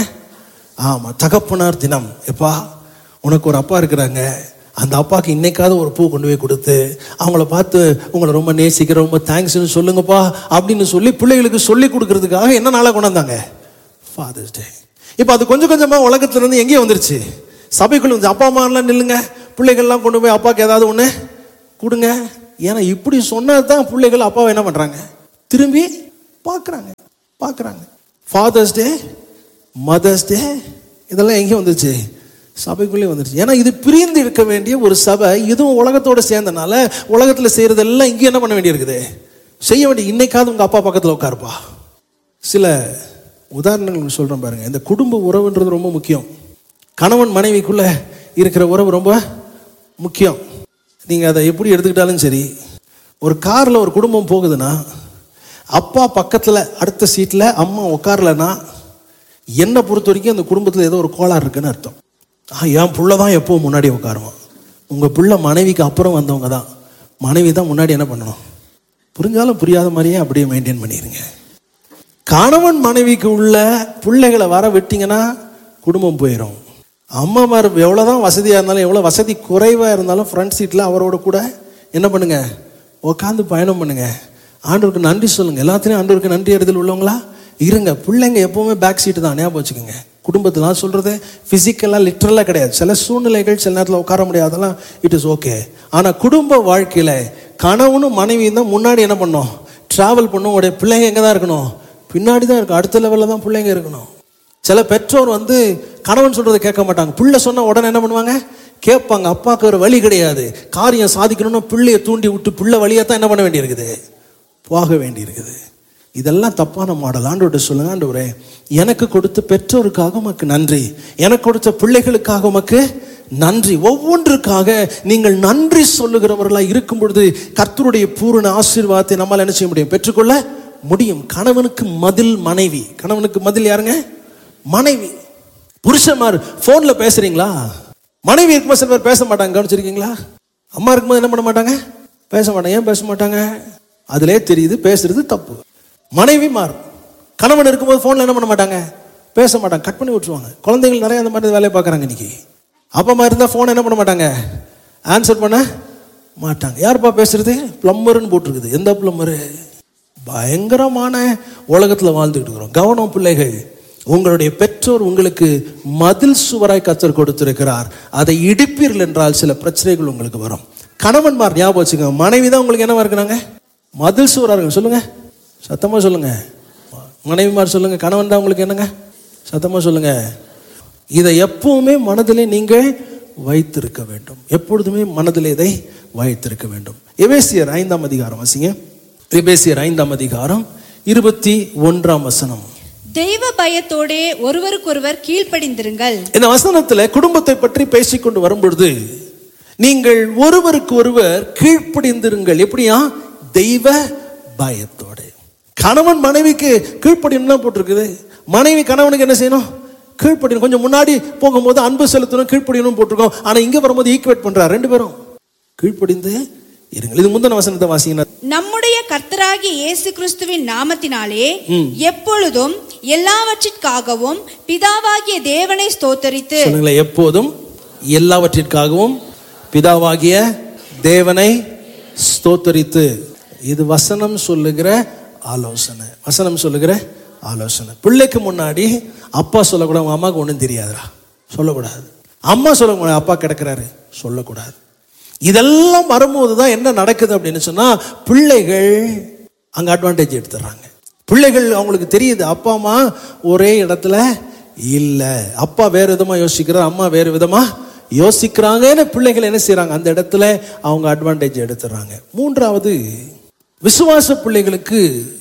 ஆமாம் தகப்பனார் தினம் எப்பா உனக்கு ஒரு அப்பா இருக்கிறாங்க அந்த அப்பாவுக்கு இன்னைக்காவது ஒரு பூ கொண்டு போய் கொடுத்து அவங்கள பார்த்து உங்களை ரொம்ப நேசிக்கிறேன் ரொம்ப தேங்க்ஸ்னு சொல்லுங்கப்பா அப்படின்னு சொல்லி பிள்ளைகளுக்கு சொல்லி கொடுக்கறதுக்காக என்ன நாளாக கொண்டு வந்தாங்க ஃபாதர்ஸ் டே இப்போ அது கொஞ்சம் கொஞ்சமா உலகத்துல இருந்து எங்கேயும் வந்துருச்சு சபைக்குள்ள வந்து அப்பா அம்மாலாம் நில்லுங்க பிள்ளைகள்லாம் கொண்டு போய் அப்பாவுக்கு ஏதாவது ஒன்று கொடுங்க ஏன்னா இப்படி சொன்னது தான் பிள்ளைகள் அப்பாவை என்ன பண்றாங்க திரும்பி பார்க்குறாங்க பார்க்குறாங்க ஃபாதர்ஸ் டே மதர்ஸ் டே இதெல்லாம் எங்கே வந்துச்சு சபைக்குள்ளே வந்துருச்சு ஏன்னா இது பிரிந்து இருக்க வேண்டிய ஒரு சபை இதுவும் உலகத்தோட சேர்ந்தனால உலகத்தில் செய்யறதெல்லாம் இங்கே என்ன பண்ண வேண்டியிருக்குது செய்ய வேண்டிய இன்னைக்காவது உங்க அப்பா பக்கத்தில் உட்காருப்பா சில உதாரணங்கள் சொல்றேன் பாருங்க இந்த குடும்ப உறவுன்றது ரொம்ப முக்கியம் கணவன் மனைவிக்குள்ள இருக்கிற உறவு ரொம்ப முக்கியம் நீங்க அதை எப்படி எடுத்துக்கிட்டாலும் சரி ஒரு கார்ல ஒரு குடும்பம் போகுதுன்னா அப்பா பக்கத்துல அடுத்த சீட்ல அம்மா உட்காரலன்னா என்னை பொறுத்த வரைக்கும் அந்த குடும்பத்தில் ஏதோ ஒரு கோளாறு இருக்குன்னு அர்த்தம் ஆ என் புள்ள தான் எப்போ முன்னாடி உட்காருவான் உங்கள் புள்ள மனைவிக்கு அப்புறம் வந்தவங்க தான் மனைவி தான் முன்னாடி என்ன பண்ணணும் புரிஞ்சாலும் புரியாத மாதிரியே அப்படியே மெயின்டைன் பண்ணிடுங்க கணவன் மனைவிக்கு உள்ள பிள்ளைகளை வர விட்டீங்கன்னா குடும்பம் போயிடும் அம்மாமார் எவ்வளோதான் வசதியாக இருந்தாலும் எவ்வளோ வசதி குறைவாக இருந்தாலும் ஃப்ரண்ட் சீட்டில் அவரோட கூட என்ன பண்ணுங்க உட்காந்து பயணம் பண்ணுங்க ஆண்டவருக்கு நன்றி சொல்லுங்க எல்லாத்துலேயும் ஆண்டவருக்கு நன்றி அறிதல் உள்ளவங்களா இருங்க பிள்ளைங்க எப்பவுமே பேக் சீட்டு தான் ஞாபகம் வச்சுக்கோங்க குடும்பத்தில் நான் சொல்கிறது ஃபிசிக்கலாக லிட்ரலாக கிடையாது சில சூழ்நிலைகள் சில நேரத்தில் உட்கார முடியாதெல்லாம் இட் இஸ் ஓகே ஆனால் குடும்ப வாழ்க்கையில் கணவனும் மனைவியும் தான் முன்னாடி என்ன பண்ணோம் ட்ராவல் பண்ணும் உடைய பிள்ளைங்க எங்கே தான் இருக்கணும் பின்னாடி தான் இருக்கும் அடுத்த லெவலில் தான் பிள்ளைங்க இருக்கணும் சில பெற்றோர் வந்து கணவன் சொல்றதை கேட்க மாட்டாங்க பிள்ளை சொன்னா உடனே என்ன பண்ணுவாங்க கேட்பாங்க அப்பாவுக்கு ஒரு வழி கிடையாது காரியம் சாதிக்கணும்னா பிள்ளையை தூண்டி விட்டு பிள்ளை வழியா தான் என்ன பண்ண வேண்டியிருக்குது போக வேண்டியிருக்குது இதெல்லாம் தப்பான மாடல் ஆண்டோட சொல்லுங்க ஆண்டவரே எனக்கு கொடுத்த பெற்றோருக்காக உமக்கு நன்றி எனக்கு கொடுத்த பிள்ளைகளுக்காக உமக்கு நன்றி ஒவ்வொன்றுக்காக நீங்கள் நன்றி சொல்லுகிறவர்களா இருக்கும் பொழுது கர்த்தருடைய பூரண ஆசீர்வாதத்தை நம்மால் என்ன செய்ய முடியும் பெற்றுக்கொள்ள முடியும் கணவனுக்கு மதில் மனைவி கணவனுக்கு மதில் யாருங்க மனைவி புருஷன்மார் போன்ல பேசுறீங்களா மனைவி இருக்கும்போது சில பேர் பேச மாட்டாங்க கவனிச்சிருக்கீங்களா அம்மா இருக்கும்போது என்ன பண்ண மாட்டாங்க பேச மாட்டாங்க ஏன் பேச மாட்டாங்க அதிலே தெரியுது பேசுறது தப்பு மனைவி மார் கணவன் இருக்கும்போது போன்ல என்ன பண்ண மாட்டாங்க பேச மாட்டாங்க கட் பண்ணி விட்டுருவாங்க குழந்தைகள் நிறைய அந்த மாதிரி வேலையை பார்க்குறாங்க இன்னைக்கு அப்பா அம்மா இருந்தால் ஃபோன் என்ன பண்ண மாட்டாங்க ஆன்சர் பண்ண மாட்டாங்க யாருப்பா பேசுறது பிளம்பர்னு போட்டிருக்குது எந்த பிளம்பரு பயங்கரமான உலகத்தில் வாழ்ந்துகிட்டு இருக்கிறோம் கவனம் பிள்ளைகள் உங்களுடைய பெற்றோர் உங்களுக்கு மதில் சுவராய் கத்தர் கொடுத்திருக்கிறார் அதை இடிப்பீர்கள் என்றால் சில பிரச்சனைகள் உங்களுக்கு வரும் கணவன்மார் ஞாபகம் வச்சுங்க மனைவி தான் உங்களுக்கு என்னவா இருக்கிறாங்க மதில் சுவரா இருக்கு சொல்லுங்க சத்தமா சொல்லுங்க மனைவிமார் சொல்லுங்க கணவன் தான் உங்களுக்கு என்னங்க சத்தமா சொல்லுங்க இதை எப்பவுமே மனதிலே நீங்கள் வைத்திருக்க வேண்டும் எப்பொழுதுமே மனதிலே இதை வைத்திருக்க வேண்டும் எபேசியர் ஐந்தாம் அதிகாரம் வாசிங்க எபேசியர் ஐந்தாம் அதிகாரம் இருபத்தி ஒன்றாம் வசனம் தெய்வ பயத்தோடே ஒருவருக்கொருவர் கீழ்ப்படிந்திருங்கள் இந்த வசனத்துல குடும்பத்தை பற்றி பேசிக்கொண்டு வரும்பொழுது நீங்கள் ஒருவருக்கு ஒருவர் கீழ்ப்படிந்திருங்கள் எப்படியா தெய்வ பயத்தோடு கணவன் மனைவிக்கு கீழ்ப்படியணும் போட்டிருக்குது மனைவி கணவனுக்கு என்ன செய்யணும் கீழ்ப்படியணும் கொஞ்சம் முன்னாடி போகும்போது அன்பு செலுத்தணும் கீழ்ப்படியணும் போட்டிருக்கோம் ஆனா இங்க வரும்போது ஈக்குவேட் பண்றார் ரெண்டு பேரும் கீழ்ப்படிந்து இருங்கள் இது முந்தின வசனத்தை வாசிங்க நம்முடைய கர்த்தராகிய இயேசு கிறிஸ்துவின் நாமத்தினாலே எப்பொழுதும் எல்லாவற்றிற்காகவும் பிதாவாகிய தேவனை ஸ்தோத்தரித்து சொல்லுங்களேன் எப்போதும் எல்லாவற்றிற்காகவும் பிதாவாகிய தேவனை ஸ்தோத்தரித்து இது வசனம் சொல்லுகிற ஆலோசனை வசனம் சொல்லுகிற ஆலோசனை பிள்ளைக்கு முன்னாடி அப்பா சொல்லக்கூடாது உங்க அம்மாவுக்கு ஒன்றும் தெரியாதுடா சொல்லக்கூடாது அம்மா சொல்லக்கூடாது அப்பா கிடக்குறாரு சொல்லக்கூடாது இதெல்லாம் வரும்போது தான் என்ன நடக்குது அப்படின்னு சொன்னா பிள்ளைகள் அங்க அட்வான்டேஜ் எடுத்துடுறாங்க பிள்ளைகள் அவங்களுக்கு தெரியுது அப்பா அம்மா ஒரே இடத்துல இல்லை அப்பா வேற விதமா யோசிக்கிறார் அம்மா வேறு விதமா யோசிக்கிறாங்கன்னு பிள்ளைகள் என்ன செய்றாங்க அந்த இடத்துல அவங்க அட்வான்டேஜ் எடுத்துடுறாங்க மூன்றாவது விசுவாச பிள்ளைகளுக்கு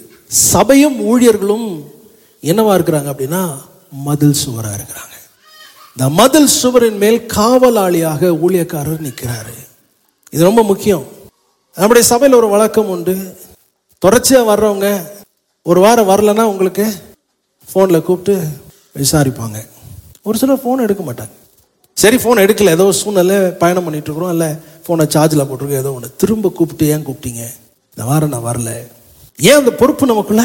சபையும் ஊழியர்களும் என்னவா இருக்கிறாங்க அப்படின்னா மதில் சுவரா இருக்கிறாங்க இந்த மதில் சுவரின் மேல் காவலாளியாக ஊழியக்காரர் நிற்கிறாரு இது ரொம்ப முக்கியம் நம்முடைய சபையில் ஒரு வழக்கம் உண்டு தொடர்ச்சியா வர்றவங்க ஒரு வாரம் வரலன்னா உங்களுக்கு ஃபோனில் கூப்பிட்டு விசாரிப்பாங்க ஒரு சிலர் ஃபோன் எடுக்க மாட்டாங்க சரி ஃபோன் எடுக்கல ஏதோ ஒரு சூழ்நிலை பயணம் பண்ணிட்டு இருக்கிறோம் இல்லை ஃபோனை சார்ஜில் போட்டிருக்கோம் ஏதோ ஒன்று திரும்ப கூப்பிட்டு ஏன் கூப்பிட்டீங்க இந்த வாரம் நான் வரல ஏன் அந்த பொறுப்பு நமக்குள்ள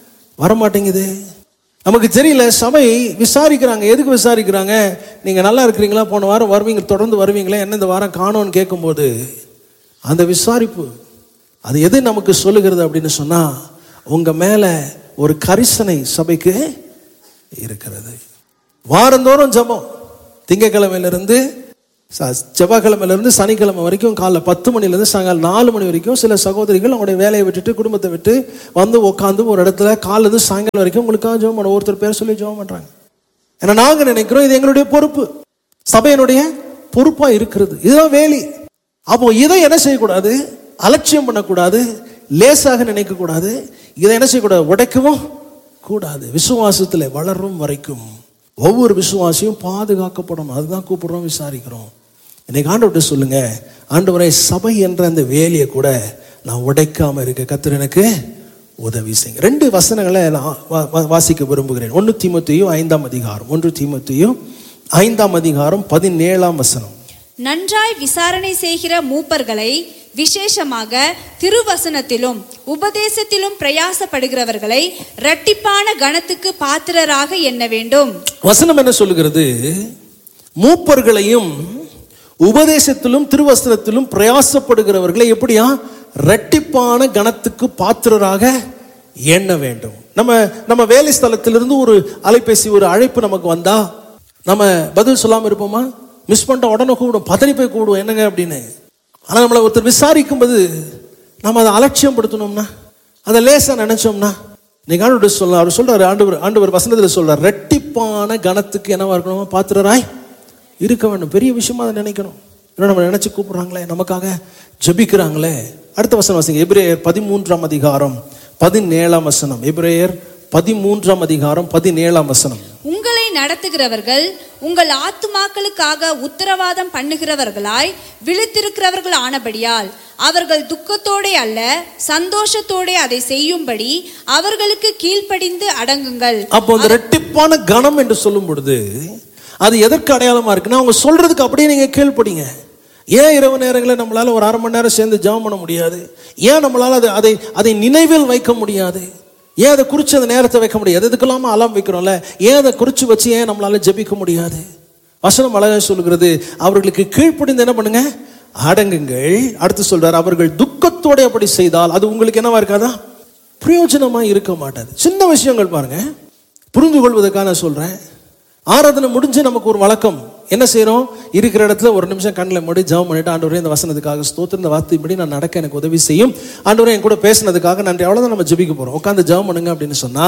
வர மாட்டேங்குது நமக்கு தெரியல சபை விசாரிக்கிறாங்க எதுக்கு விசாரிக்கிறாங்க நீங்கள் நல்லா இருக்கிறீங்களா போன வாரம் வருவீங்க தொடர்ந்து வருவீங்களா என்ன இந்த வாரம் காணோன்னு கேட்கும்போது அந்த விசாரிப்பு அது எது நமக்கு சொல்லுகிறது அப்படின்னு சொன்னா உங்க மேல ஒரு கரிசனை சபைக்கு இருக்கிறது வாரந்தோறும் ஜெபம் திங்கக்கிழமையிலிருந்து ச- செவ்வாய்க்கிழமையிலிருந்து சனிக்கிழமை வரைக்கும் காலைல பத்து மணிலேருந்து சாயங்காலம் நாலு மணி வரைக்கும் சில சகோதரிகள் அவங்களுடைய வேலையை விட்டுட்டு குடும்பத்தை விட்டு வந்து உட்காந்து ஒரு இடத்துல காலிலேருந்து சாயங்காலம் வரைக்கும் உங்களுக்காக ஜெபம் பண்ண ஒருத்தர் பேர் சொல்லி ஜெபம் பண்ணுறாங்க ஏன்னா நாங்கள் நினைக்கிறோம் இது எங்களுடைய பொறுப்பு சபையினுடைய பொறுப்பாக இருக்கிறது இதுதான் வேலி அப்போ இதை என்ன செய்யக்கூடாது அலட்சியம் பண்ணக்கூடாது லேசாக நினைக்கக்கூடாது இதை என்ன செய்யக்கூடாது உடைக்கவும் கூடாது விசுவாசத்தில் வளரும் வரைக்கும் ஒவ்வொரு விசுவாசியும் பாதுகாக்கப்படணும் அதுதான் கூப்பிடுறோம் விசாரிக்கிறோம் இன்னைக்கு ஆண்டவர்கிட்ட சொல்லுங்க ஆண்டவரை சபை என்ற அந்த வேலையை கூட நான் உடைக்காம இருக்க கத்தர் எனக்கு உதவி செய்யுங்க ரெண்டு வசனங்களை நான் வா- வா- வாசிக்க விரும்புகிறேன் ஒன்று தீமத்தையும் ஐந்தாம் அதிகாரம் ஒன்று தீமத்தையும் ஐந்தாம் அதிகாரம் பதினேழாம் வசனம் நன்றாய் விசாரணை செய்கிற மூப்பர்களை விசேஷமாக திருவசனத்திலும் உபதேசத்திலும் பிரயாசப்படுகிறவர்களை இரட்டிப்பான கணத்துக்கு பாத்திரராக எண்ண வேண்டும் வசனம் என்ன சொல்லுகிறது மூப்பர்களையும் உபதேசத்திலும் திருவசனத்திலும் பிரயாசப்படுகிறவர்களை எப்படியா இரட்டிப்பான கணத்துக்கு பாத்திரராக எண்ண வேண்டும் நம்ம நம்ம வேலை ஸ்தலத்திலிருந்து ஒரு அலைபேசி ஒரு அழைப்பு நமக்கு வந்தா நம்ம பதில் சொல்லாம இருப்போமா மிஸ் பண்ணிட்ட உடனே கூப்பிடும் பதறி போய் கூப்பிடுவோம் என்னங்க அப்படின்னு ஆனா நம்மளை ஒருத்தர் விசாரிக்கும் போது நம்ம அதை அலட்சியம் படுத்தணும்னா அதை லேசா நினைச்சோம்னா நீங்க ஆண்டு சொல்ல அவர் சொல்றாரு ஆண்டவர் ஆண்டவர் வசனத்தில் சொல்றார் ரெட்டிப்பான கணத்துக்கு என்னவா இருக்கணும் பாத்திரராய் இருக்க வேண்டும் பெரிய விஷயமா அதை நினைக்கணும் இன்னும் நம்ம நினைச்சு கூப்பிடுறாங்களே நமக்காக ஜெபிக்கிறாங்களே அடுத்த வசனம் வாசிங்க எபிரேயர் பதிமூன்றாம் அதிகாரம் பதினேழாம் வசனம் எபிரேயர் பதிமூன்றாம் அதிகாரம் பதினேழாம் வசனம் உங்களை நடத்துகிறவர்கள் உங்கள் ஆத்துமாக்களுக்காக உத்தரவாதம் பண்ணுகிறவர்களாய் விழித்திருக்கிறவர்கள் ஆனபடியால் அவர்கள் துக்கத்தோடே அல்ல சந்தோஷத்தோடே அதை செய்யும்படி அவர்களுக்கு கீழ்ப்படிந்து அடங்குங்கள் அப்போ அந்த ரெட்டிப்பான கணம் என்று சொல்லும் பொழுது அது எதற்கு அடையாளமா இருக்குன்னா அவங்க சொல்றதுக்கு அப்படியே நீங்க கேள்விப்படிங்க ஏன் இரவு நேரங்களில் நம்மளால ஒரு அரை மணி நேரம் சேர்ந்து ஜெபம் பண்ண முடியாது ஏன் நம்மளால அதை அதை அதை நினைவில் வைக்க முடியாது ஏன் அதை குறித்து அந்த நேரத்தை வைக்க முடியாது எதுக்கெல்லாம அலாம் வைக்கிறோம்ல ஏன் அதை குறித்து வச்சு ஏன் நம்மளால ஜெபிக்க முடியாது வசனம் அழகாக சொல்லுகிறது அவர்களுக்கு கீழ்ப்படிந்து என்ன பண்ணுங்க அடங்குங்கள் அடுத்து சொல்றார் அவர்கள் துக்கத்தோட அப்படி செய்தால் அது உங்களுக்கு என்னவா இருக்காதா பிரயோஜனமா இருக்க மாட்டாது சின்ன விஷயங்கள் பாருங்க புரிந்து கொள்வதற்காக நான் சொல்றேன் ஆராதனை முடிஞ்சு நமக்கு ஒரு வழக்கம் என்ன செய்றோம் இருக்கிற இடத்துல ஒரு நிமிஷம் கண்ணில் மூடி ஜெபம் பண்ணிட்டு ஆண்டவரே இந்த வசனத்துக்காக ஸ்தோத்திர இந்த வார்த்தைப்படி நான் நடக்க எனக்கு உதவி செய்யும் ஆண்டவரே என் கூட பேசினதுக்காக நன்றி அவ்வளவுதான் நம்ம ஜெபிக்க போறோம் உட்காந்து ஜெபம் பண்ணுங்க அப்படின்னு சொன்னா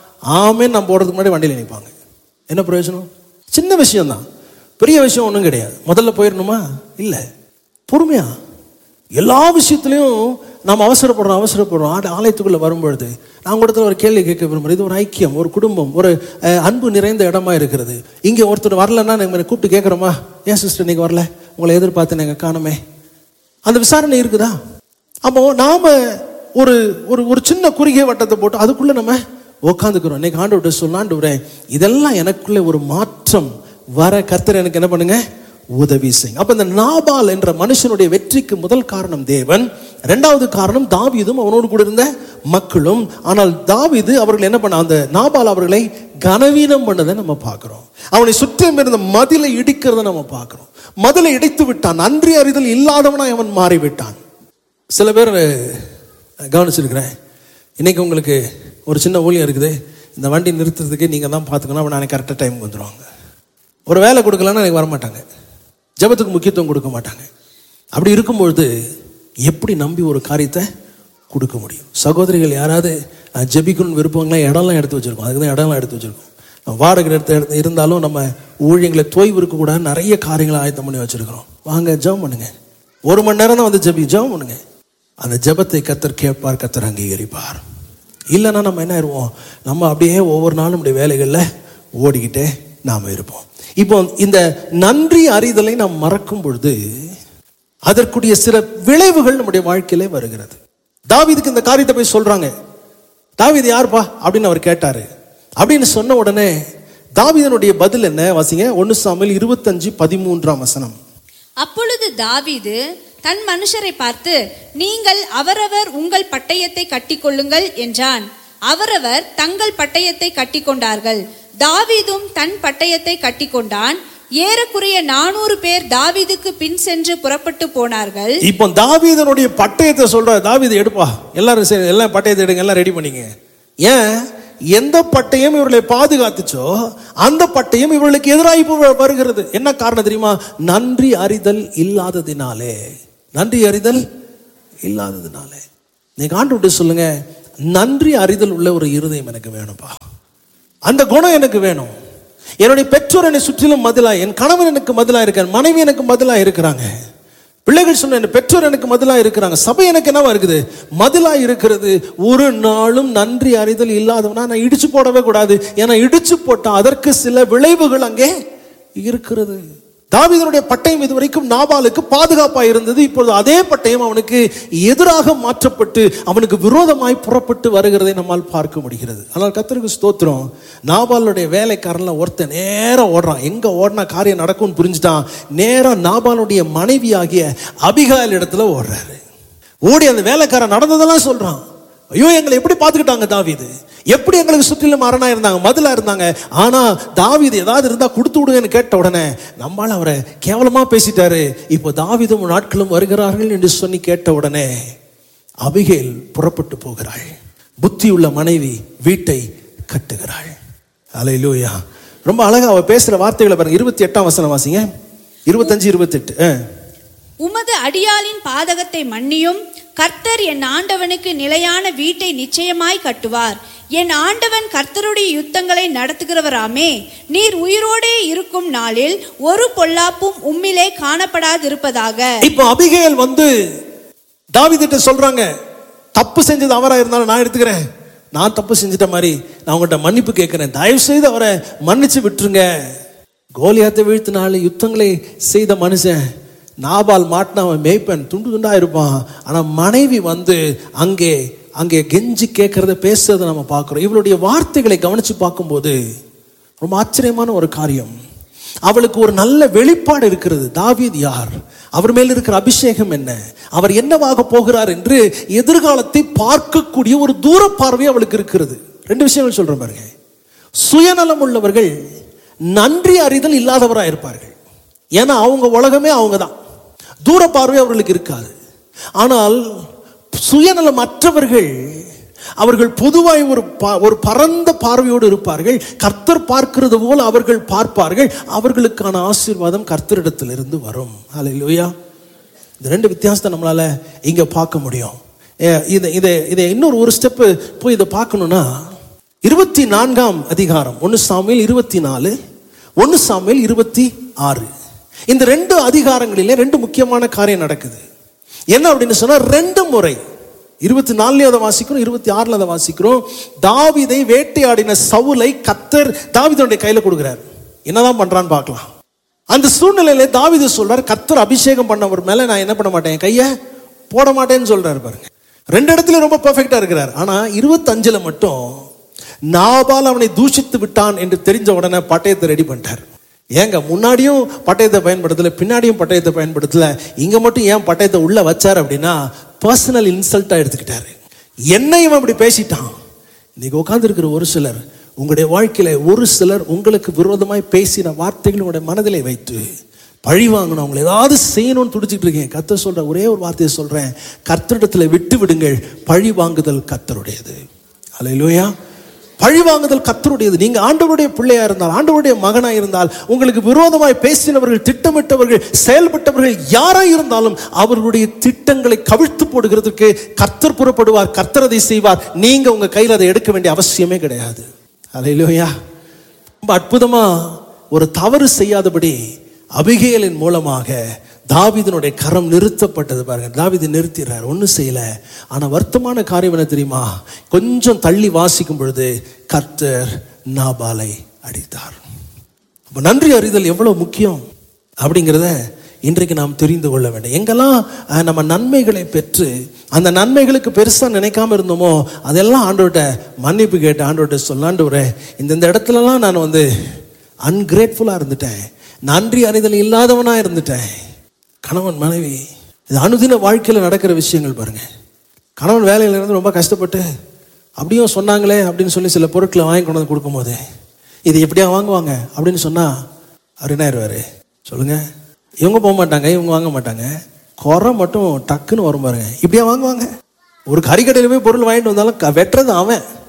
ஆமேன் நான் போறதுக்கு முன்னாடி வண்டியில் நிற்பாங்க என்ன பிரயோஜனம் சின்ன விஷயம்தான் பெரிய விஷயம் ஒன்றும் கிடையாது முதல்ல போயிடணுமா இல்லை பொறுமையா எல்லா விஷயத்துலையும் நாம் அவசரப்படுறோம் அவசரப்படுறோம் ஆட ஆலயத்துக்குள்ளே வரும்பொழுது நான் இடத்துல ஒரு கேள்வி கேட்க விரும்புகிறேன் இது ஒரு ஐக்கியம் ஒரு குடும்பம் ஒரு அஹ், அன்பு நிறைந்த இடமா இருக்கிறது இங்கே ஒருத்தர் வரலன்னா நம்ம கூப்பிட்டு கேட்குறோமா ஏன் சிஸ்டர் நீங்கள் வரல உங்களை எதிர்பார்த்து நாங்கள் காணுமே அந்த விசாரணை இருக்குதா அப்போ நாம ஒரு ஒரு ஒரு சின்ன குறுகிய வட்டத்தை போட்டு அதுக்குள்ள நம்ம உட்காந்துக்கிறோம் இன்னைக்கு ஆண்டு சொல்லாண்டு இதெல்லாம் எனக்குள்ள ஒரு மாற்றம் வர கர்த்தர் எனக்கு என்ன பண்ணுங்க உதவி செய்யுங்க அப்ப இந்த நாபால் என்ற மனுஷனுடைய வெற்றிக்கு முதல் காரணம் தேவன் இரண்டாவது காரணம் தாவீதும் அவனோடு கூட இருந்த மக்களும் ஆனால் தாவீது அவர்கள் என்ன பண்ண அந்த நாபால் அவர்களை கனவீனம் பண்ணதை நம்ம பார்க்கிறோம் அவனை சுற்றிலும் இருந்த மதிலை இடிக்கிறத நம்ம பார்க்கிறோம் மதிலை இடித்து விட்டான் நன்றி அறிதல் இல்லாதவனாய் அவன் மாறிவிட்டான் சில பேர் கவனிச்சிருக்கிறேன் இன்னைக்கு உங்களுக்கு ஒரு சின்ன ஊழியம் இருக்குது இந்த வண்டி நிறுத்துறதுக்கு நீங்கள் தான் பார்த்துக்கணும் அப்போ நாளைக்கு கரெக்டாக டைமுக்கு வந்துடுவாங்க ஒரு வேலை கொடுக்கலன்னா எனக்கு வரமாட்டாங்க ஜெபத்துக்கு முக்கியத்துவம் கொடுக்க மாட்டாங்க அப்படி இருக்கும்பொழுது எப்படி நம்பி ஒரு காரியத்தை கொடுக்க முடியும் சகோதரிகள் யாராவது நான் ஜெபிக்கணும்னு விருப்பங்களாம் இடம்லாம் எடுத்து வச்சிருக்கோம் அதுக்கு தான் இடம்லாம் எடுத்து வச்சிருக்கோம் நம்ம வாடகை எடுத்து எடுத்து இருந்தாலும் நம்ம ஊழியங்களை தொய்வு இருக்கக்கூடாது நிறைய காரியங்களை ஆயத்தம் பண்ணி வச்சிருக்கிறோம் வாங்க ஜெபம் பண்ணுங்க ஒரு மணி நேரம் தான் வந்து ஜெபி ஜெபம் பண்ணுங்க அந்த ஜெபத்தை கத்தர் கேட்பார் கத்தர் அங்கீகரிப்பார் இல்லைன்னா நம்ம என்ன ஆயிடுவோம் நம்ம அப்படியே ஒவ்வொரு நாளும் நம்முடைய வேலைகளில் ஓடிக்கிட்டே நாம் இருப்போம் இப்போ இந்த நன்றி அறிதலை நாம் மறக்கும் பொழுது அதற்குரிய சில விளைவுகள் நம்முடைய வாழ்க்கையிலே வருகிறது தாவீதுக்கு இந்த காரியத்தை போய் சொல்றாங்க தாவீது யாருப்பா அப்படின்னு அவர் கேட்டாரு அப்படின்னு சொன்ன உடனே தாவீதனுடைய பதில் என்ன வாசிங்க ஒன்னு சாமியில் இருபத்தஞ்சு பதிமூன்றாம் வசனம் அப்பொழுது தாவீது தன் மனுஷரை பார்த்து நீங்கள் அவரவர் உங்கள் பட்டயத்தை கட்டிக்கொள்ளுங்கள் என்றான் அவரவர் தங்கள் பட்டயத்தை கட்டிக்கொண்டார்கள் தாவீதும் தன் பட்டயத்தை கட்டிக்கொண்டான் ஏறக்குறைய நானூறு பேர் தாவீதுக்கு பின் சென்று புறப்பட்டு போனார்கள் இப்போ தாவீதனுடைய பட்டயத்தை சொல்ற தாவீது எடுப்பா எல்லாரும் சரி எல்லாம் பட்டயத்தை எடுங்க எல்லாம் ரெடி பண்ணிங்க ஏன் எந்த பட்டயம் இவர்களை பாதுகாத்துச்சோ அந்த பட்டயம் இவர்களுக்கு எதிராக இப்போ வ- வருகிறது என்ன காரணம் தெரியுமா நன்றி அறிதல் இல்லாததினாலே நன்றி அறிதல் இல்லாததினாலே நீங்க ஆண்டு விட்டு சொல்லுங்க நன்றி அறிதல் உள்ள ஒரு இருதயம் எனக்கு வேணும்பா அந்த குணம் எனக்கு வேணும் என்னுடைய பெற்றோர் என்னை சுற்றிலும் மதிலா என் கணவன் எனக்கு மதிலா இருக்கார் மனைவி எனக்கு மதிலா இருக்கிறாங்க பிள்ளைகள் சொன்ன என் பெற்றோர் எனக்கு மதிலா இருக்கிறாங்க சபை எனக்கு என்னவா இருக்குது மதிலா இருக்கிறது ஒரு நாளும் நன்றி அறிதல் இல்லாதவனா நான் இடிச்சு போடவே கூடாது ஏன்னா இடிச்சு போட்டா அதற்கு சில விளைவுகள் அங்கே இருக்கிறது தாவீதனுடைய பட்டயம் இதுவரைக்கும் நாபாலுக்கு பாதுகாப்பா இருந்தது இப்பொழுது அதே பட்டயம் அவனுக்கு எதிராக மாற்றப்பட்டு அவனுக்கு விரோதமாய் புறப்பட்டு வருகிறதை நம்மால் பார்க்க முடிகிறது ஆனால் கத்தருக்கு ஸ்தோத்திரம் நாபாலுடைய வேலைக்காரன்ல ஒருத்தன் நேரா ஓடுறான் எங்க ஓடினா காரியம் நடக்கும்னு புரிஞ்சுட்டான் நேரா நாபாலுடைய மனைவியாகிய அபிகாயில் இடத்துல ஓடுறாரு ஓடி அந்த வேலைக்காரன் நடந்ததெல்லாம் சொல்றான் ஐயோ எங்களை எப்படி பார்த்துக்கிட்டாங்க தாவீது எப்படி எங்களுக்கு சுற்றிலும் அரணா இருந்தாங்க மதுலா இருந்தாங்க ஆனா தாவீது ஏதாவது இருந்தா கொடுத்து விடுங்கன்னு கேட்ட உடனே நம்மால அவரை கேவலமா பேசிட்டாரு இப்போ தாவீதும் நாட்களும் வருகிறார்கள் என்று சொல்லி கேட்ட உடனே அபிகேல் புறப்பட்டு போகிறாள் புத்தியுள்ள மனைவி வீட்டை கட்டுகிறாள் அலையிலூயா ரொம்ப அழகா அவ பேசுற வார்த்தைகளை பாருங்க இருபத்தி எட்டாம் வசனம் வாசிங்க இருபத்தஞ்சு இருபத்தெட்டு ஆ. உமது அடியாளின் பாதகத்தை மன்னியும் கர்த்தர் என் ஆண்டவனுக்கு நிலையான வீட்டை நிச்சயமாய் கட்டுவார் என் ஆண்டவன் கர்த்தருடைய யுத்தங்களை நடத்துகிறவராமே நீர் உயிரோடே இருக்கும் நாளில் ஒரு பொல்லாப்பும் உம்மிலே காணப்படாதிருப்பதாக இப்போ அபிகேல் வந்து தாவீதுட்ட சொல்றாங்க தப்பு செஞ்சது அவரா இருந்தாலும் நான் எடுத்துக்கிறேன் நான் தப்பு செஞ்சிட்ட மாதிரி நான் உங்கள்கிட்ட மன்னிப்பு கேட்கிறேன் தயவு செய்து அவரை மன்னிச்சு விட்டுருங்க கோலியாத்தை வீழ்த்தினால யுத்தங்களை செய்த மனுஷன் நாபால் மாட்டின அவன் மேய்ப்பன் துண்டு துண்டா இருப்பான் ஆனா மனைவி வந்து அங்கே அங்கே கெஞ்சி கேட்கறத பேசுறதை நம்ம பார்க்கிறோம் இவளுடைய வார்த்தைகளை கவனிச்சு பார்க்கும்போது ரொம்ப ஆச்சரியமான ஒரு காரியம் அவளுக்கு ஒரு நல்ல வெளிப்பாடு இருக்கிறது தாவீது யார் அவர் மேல் இருக்கிற அபிஷேகம் என்ன அவர் என்னவாக போகிறார் என்று எதிர்காலத்தை பார்க்கக்கூடிய ஒரு தூர பார்வை அவளுக்கு இருக்கிறது ரெண்டு விஷயங்கள் சொல்றேன் பாருங்க சுயநலம் உள்ளவர்கள் நன்றி அறிதல் இல்லாதவராக இருப்பார்கள் ஏன்னா அவங்க உலகமே அவங்க தான் தூர பார்வை அவர்களுக்கு இருக்காது ஆனால் சுயநலம் அற்றவர்கள் அவர்கள் பொதுவாய் ஒரு ப- ஒரு பரந்த பார்வையோடு இருப்பார்கள் கர்த்தர் பார்க்கிறது போல் அவர்கள் பார்ப்பார்கள் அவர்களுக்கான ஆசீர்வாதம் கர்த்தரிடத்திலிருந்து வரும் அல்லேலூயா இந்த ரெண்டு வித்தியாசத்தை நம்மளால இங்க பார்க்க முடியும் ஏ, இதை இதை இதை இன்னொரு ஒரு ஸ்டெப்பு போய் இதை பார்க்கணும்னா இருபத்தி நான்காம் அதிகாரம் ஒன்று சாமியில் இருபத்தி நாலு ஒன்று சாமியில் இருபத்தி ஆறு இந்த ரெண்டு அதிகாரங்களிலே ரெண்டு முக்கியமான காரியம் நடக்குது என்ன அப்படின்னு சொன்னா ரெண்டு முறை இருபத்தி நாலுலயும் அதை வாசிக்கிறோம் இருபத்தி ஆறுல அதை வாசிக்கிறோம் தாவீதை வேட்டையாடின சவுலை கத்தர் தாவீதுடைய கையில கொடுக்குறார் என்னதான் பண்றான்னு பார்க்கலாம் அந்த சூழ்நிலையில தாவீது சொல்றார் கத்தர் அபிஷேகம் பண்ணவர் மேல நான் என்ன பண்ண மாட்டேன் என் கைய போட மாட்டேன்னு சொல்றாரு பாருங்க ரெண்டு இடத்துல ரொம்ப பெர்ஃபெக்டா இருக்கிறார் ஆனா இருபத்தஞ்சுல மட்டும் நாபால் அவனை தூஷித்து விட்டான் என்று தெரிஞ்ச உடனே பட்டயத்தை ரெடி பண்ணிட்டார் ஏங்க முன்னாடியும் பட்டயத்தை பயன்படுத்தல பின்னாடியும் பட்டயத்தை பயன்படுத்தல இங்க மட்டும் ஏன் பட்டயத்தை உள்ள வச்சார் அப்படின்னா பர்சனல் இன்சல்ட்டா எடுத்துக்கிட்டாரு என்ன இவன் இப்படி பேசிட்டான் இன்னைக்கு உட்கார்ந்திருக்கிற ஒரு சிலர் உங்களுடைய வாழ்க்கையில ஒரு சிலர் உங்களுக்கு விரோதமாய் பேசின வார்த்தைகள் உங்களுடைய மனதிலே வைத்து பழி வாங்கணும் அவங்களை ஏதாவது செய்யணும்னு துடிச்சிட்டு இருக்கீங்க கர்த்தர் சொல்ற ஒரே ஒரு வார்த்தையை சொல்றேன் கர்த்தரிடத்துல விட்டு விடுங்கள் பழி வாங்குதல் கர்த்தருடையது அல்லேலூயா பழி வாங்குதல் கர்த்தருடையது நீங்க ஆண்டவருடைய பிள்ளையா இருந்தால் ஆண்டவருடைய மகனா இருந்தால் உங்களுக்கு விரோதமாய் பேசினவர்கள் திட்டமிட்டவர்கள் செயல்பட்டவர்கள் யாரா இருந்தாலும் அவர்களுடைய திட்டங்களை கவிழ்த்து போடுகிறதுக்கு கர்த்தர் புறப்படுவார் கர்த்தர் அதை செய்வார் நீங்க உங்க கையில் அதை எடுக்க வேண்டிய அவசியமே கிடையாது அல்லேலூயா ரொம்ப அற்புதமா ஒரு தவறு செய்யாதபடி அபிகேலின் மூலமாக தாவீதினுடைய கரம் நிறுத்தப்பட்டது பாருங்க தாவீது நிறுத்திடுறார் ஒன்றும் செய்யல ஆனா வருத்தமான காரியம் என்ன தெரியுமா கொஞ்சம் தள்ளி வாசிக்கும் பொழுது கர்த்தர் நாபாலை அடித்தார் அப்ப நன்றி அறிதல் எவ்வளவு முக்கியம் அப்படிங்கிறத இன்றைக்கு நாம் தெரிந்து கொள்ள வேண்டும் எங்கெல்லாம் அஹ், நம்ம நன்மைகளை பெற்று அந்த நன்மைகளுக்கு பெருசா நினைக்காம இருந்தோமோ அதெல்லாம் ஆண்டவர்கிட்ட மன்னிப்பு கேட்டு ஆண்டவர்கிட்ட சொல்லாண்டவரே இந்த இந்த இடத்துலலாம் நான் வந்து அன்கிரேட்ஃபுல்லா இருந்துட்டேன் நன்றி அறிதல் இல்லாதவனா இருந்துட்டேன் கணவன் மனைவி இது அனுதின வாழ்க்கையில் நடக்கிற விஷயங்கள் பாருங்க கணவன் வேலையில இருந்து ரொம்ப கஷ்டப்பட்டு அப்படியும் சொன்னாங்களே அப்படின்னு சொல்லி சில பொருட்களை வாங்கி கொண்டு வந்து கொடுக்கும்போது இது எப்படியா வாங்குவாங்க அப்படின்னு சொன்னா அவர் என்ன ஆயிடுவாரு சொல்லுங்க இவங்க போக மாட்டாங்க இவங்க வாங்க மாட்டாங்க குறை மட்டும் டக்குன்னு வரும் பாருங்க இப்படியா வாங்குவாங்க ஒரு கறிக்கடையில் போய் பொருள் வாங்கிட்டு வந்தாலும் க- வெட்டுறது அவன்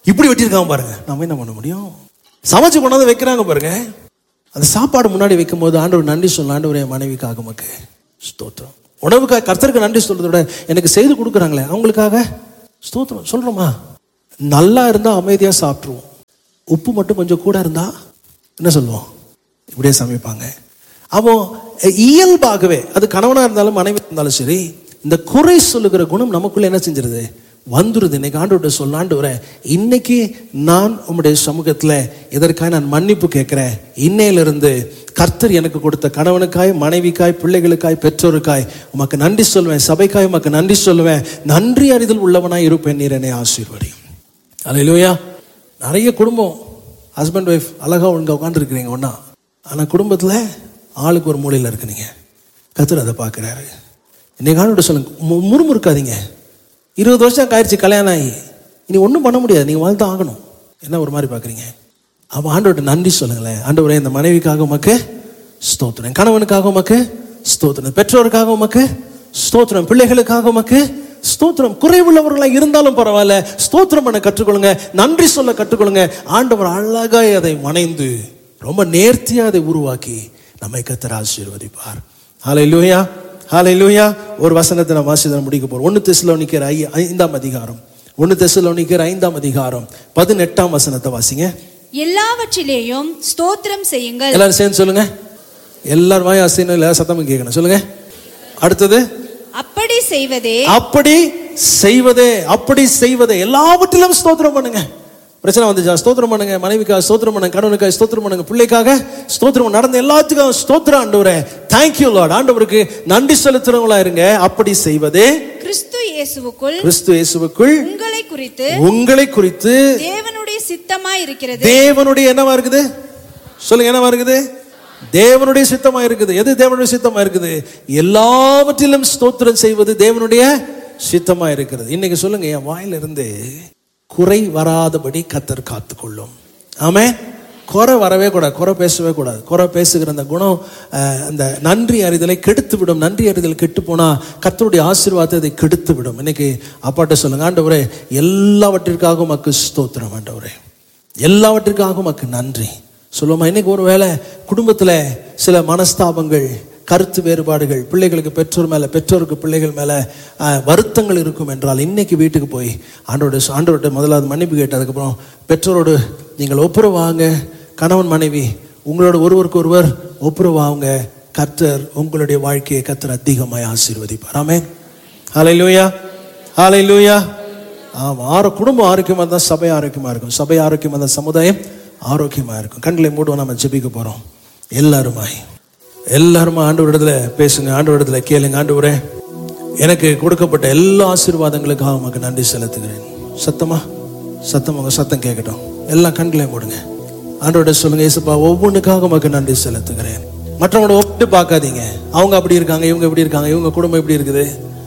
இப்படி வெட்டியிருக்காங்க பாருங்க நம்ம என்ன பண்ண முடியும் சமைச்சு கொண்டாந்து வைக்கிறாங்க பாருங்க அந்த சாப்பாடு முன்னாடி வைக்கும் போது ஆண்டவர் நன்றி சொல்ல ஆண்டவர் என் மனைவிக்காக மக்கு ஸ்தோத்திரம் உணவுக்காக கர்த்தருக்கு நன்றி சொல்றதை விட எனக்கு செய்து கொடுக்குறாங்களே அவங்களுக்காக ஸ்தோத்திரம் சொல்றோமா நல்லா இருந்தா அமைதியா சாப்பிட்ருவோம் உப்பு மட்டும் கொஞ்சம் கூட இருந்தா என்ன சொல்லுவோம் இப்படியே சமைப்பாங்க அப்போ இயல்பாகவே அது கணவனா இருந்தாலும் மனைவி இருந்தாலும் சரி இந்த குறை சொல்லுகிற குணம் நமக்குள்ள என்ன செஞ்சிருது வந்துருது இன்னைக்கு ஆண்டோட சொல்ல ஆண்டவரே இன்னைக்கு நான் உம்முடைய சமூகத்துல இதற்காக நான் மன்னிப்பு கேட்கிறேன் இன்னையிலிருந்து கர்த்தர் எனக்கு கொடுத்த கணவனுக்காய் மனைவிக்காய் பிள்ளைகளுக்காய் பெற்றோருக்காய் உமக்கு நன்றி சொல்லுவேன் சபைக்காய் உமக்கு நன்றி சொல்லுவேன் நன்றி அறிதல் உள்ளவனாய் இருப்பேன் நீர் என்னை ஆசீர்வதியும் அல்லையா நிறைய குடும்பம் ஹஸ்பண்ட் ஒய்ஃப் அழகா ஒழுங்கா உட்காந்துருக்கிறீங்க ஒன்றா ஆனால் குடும்பத்தில் ஆளுக்கு ஒரு மூலையில் இருக்கிறீங்க கத்தர் அதை பார்க்குறாரு இன்னைக்கு ஆண்டோட சொல்லுங்க மு- முறுமுறுக்காதீங்க இருபது வருஷம் ஆயிடுச்சு கல்யாணம் ஆகி இனி ஒன்றும் பண்ண முடியாது நீங்கள் வாழ்ந்து ஆகணும் என்ன ஒரு மாதிரி பார்க்குறீங்க அப்போ ஆண்டோட நன்றி சொல்லுங்களேன் ஆண்டவரே இந்த மனைவிக்காக உமக்கு ஸ்தோத்திரம் என் கணவனுக்காக உமக்கு ஸ்தோத்திரம் பெற்றோருக்காக உமக்கு ஸ்தோத்திரம் பிள்ளைகளுக்காக உமக்கு ஸ்தோத்திரம் குறைவுள்ளவர்களாக இருந்தாலும் பரவாயில்ல ஸ்தோத்திரம் பண்ண கற்றுக்கொள்ளுங்க நன்றி சொல்ல கற்றுக்கொள்ளுங்க ஆண்டவர் அழகாய் அதை மனைந்து ரொம்ப நேர்த்தியா அதை உருவாக்கி நம்மை கத்தர் ஆசீர்வதிப்பார் ஹாலை லூயா ஹாலை லூயா ஒரு வசனத்தை நான் வாசிதான் முடிக்க போறோம் ஒன்று தெசலோனிக்கர் ஐ ஐந்தாம் அதிகாரம் ஒன்று தெசலோனிக்கர் ஐந்தாம் அதிகாரம் பதினெட்டாம் வசனத்தை வாசிங்க எல்லாவற்றிலேயும் ஸ்தோத்திரம் செய்யுங்கள் எல்லாரும் சேர்ந்து சொல்லுங்க எல்லாரும் வாய் அசைனும் இல்லை சத்தமும் கேட்கணும் சொல்லுங்க அடுத்தது அப்படி செய்வதே அப்படி செய்வதே அப்படி செய்வதே எல்லாவற்றிலும் ஸ்தோத்திரம் பண்ணுங்க பிரச்சனை வந்துச்சா ஸ்தோத்திரம் பண்ணுங்க மனைவிக்காக ஸ்தோத்திரம் பண்ணுங்க கணவனுக்காக ஸ்தோத்திரம் பண்ணுங்க பிள்ளைக்காக ஸ்தோத்திரம் நடந்த எல்லாத்துக்கும் ஸ்தோத்திரம் ஆண்டவரே தேங்க்யூ லார்ட் ஆண்டவருக்கு நன்றி செலுத்துறவங்களா இருங்க அப்படி செய்வதே கிறிஸ்து இயேசுவுக்குள் கிறிஸ்து இயேசுவுக்குள் உங்களை குறித்து உங்களை குறித்து தேவனுடைய சித்தமாய் இருக்கிறது தேவனுடைய என்னவா இருக்குது சொல்லுங்க என்னவா இருக்குது தேவனுடைய சித்தமா இருக்குது எது தேவனுடைய சித்தமா இருக்குது எல்லாவற்றிலும் ஸ்தோத்திரம் செய்வது தேவனுடைய சித்தமா இருக்கிறது இன்னைக்கு சொல்லுங்க என் வாயிலிருந்து குறை வராதபடி கத்தர் காத்துக்கொள்ளும் ஆமே குறை வரவே கூடாது குறை பேசவே கூடாது குறை பேசுகிற அந்த குணம் அஹ், அந்த நன்றி அறிதலை கெடுத்து விடும் நன்றி அறிதல் கெட்டு போனா கர்த்தருடைய ஆசீர்வாதத்தை அதை கெடுத்து விடும் இன்னைக்கு அப்பாட்ட சொல்லுங்க ஆண்டவரே எல்லாவற்றிற்காகவும் மக்கு ஸ்தோத்திரம் ஆண்டவரே எல்லாவற்றிற்காகவும் உமக்கு நன்றி சொல்லுவோமா இன்னைக்கு ஒரு வேளை குடும்பத்தில் சில மனஸ்தாபங்கள் கருத்து வேறுபாடுகள் பிள்ளைகளுக்கு பெற்றோர் மேலே பெற்றோருக்கு பிள்ளைகள் மேலே ஆஹ், வருத்தங்கள் இருக்கும் என்றால் இன்னைக்கு வீட்டுக்கு போய் ஆண்டோட ஆண்டோட முதலாவது மன்னிப்பு கேட்டு அதுக்கப்புறம் பெற்றோரோடு நீங்கள் ஒப்புரவாங்க கணவன் மனைவி உங்களோட ஒருவருக்கு ஒருவர் ஒப்புரவாங்க கர்த்தர் உங்களுடைய வாழ்க்கையை கர்த்தர் அதிகமாய் ஆசீர்வதிப்பார் ஆமென் ஹalleluya ஹalleluya ஆமா ஆரோ குடும்பம் ஆரோக்கியமா இருந்தா சபை ஆரோக்கியமா இருக்கும் சபை ஆரோக்கியமா இருந்தா சமுதாயம் ஆரோக்கியமா இருக்கும் கண்களை மூடுவோம் நம்ம ஜெபிக்க போறோம் எல்லாருமாய் எல்லாருமா ஆண்டவரிடத்துல பேசுங்க ஆண்டவரிடத்துல கேளுங்க ஆண்டவரே எனக்கு கொடுக்கப்பட்ட எல்லா ஆசீர்வாதங்களுக்காக உமக்கு நன்றி செலுத்துகிறேன் சத்தமா சத்தம் உங்க சத்தம் கேட்கட்டும் எல்லாம் கண்களை மூடுங்க ஆண்டவர்கிட்ட சொல்லுங்க ஏசப்பா ஒவ்வொன்றுக்காக உமக்கு நன்றி செலுத்துகிறேன் மற்றவங்களோட ஒப்பிட்டு பார்க்காதீங்க அவங்க அப்படி இருக்காங்க இவங்க இப்படி இருக்காங்க இவங்க குடும்பம் இப்படி இருக்குது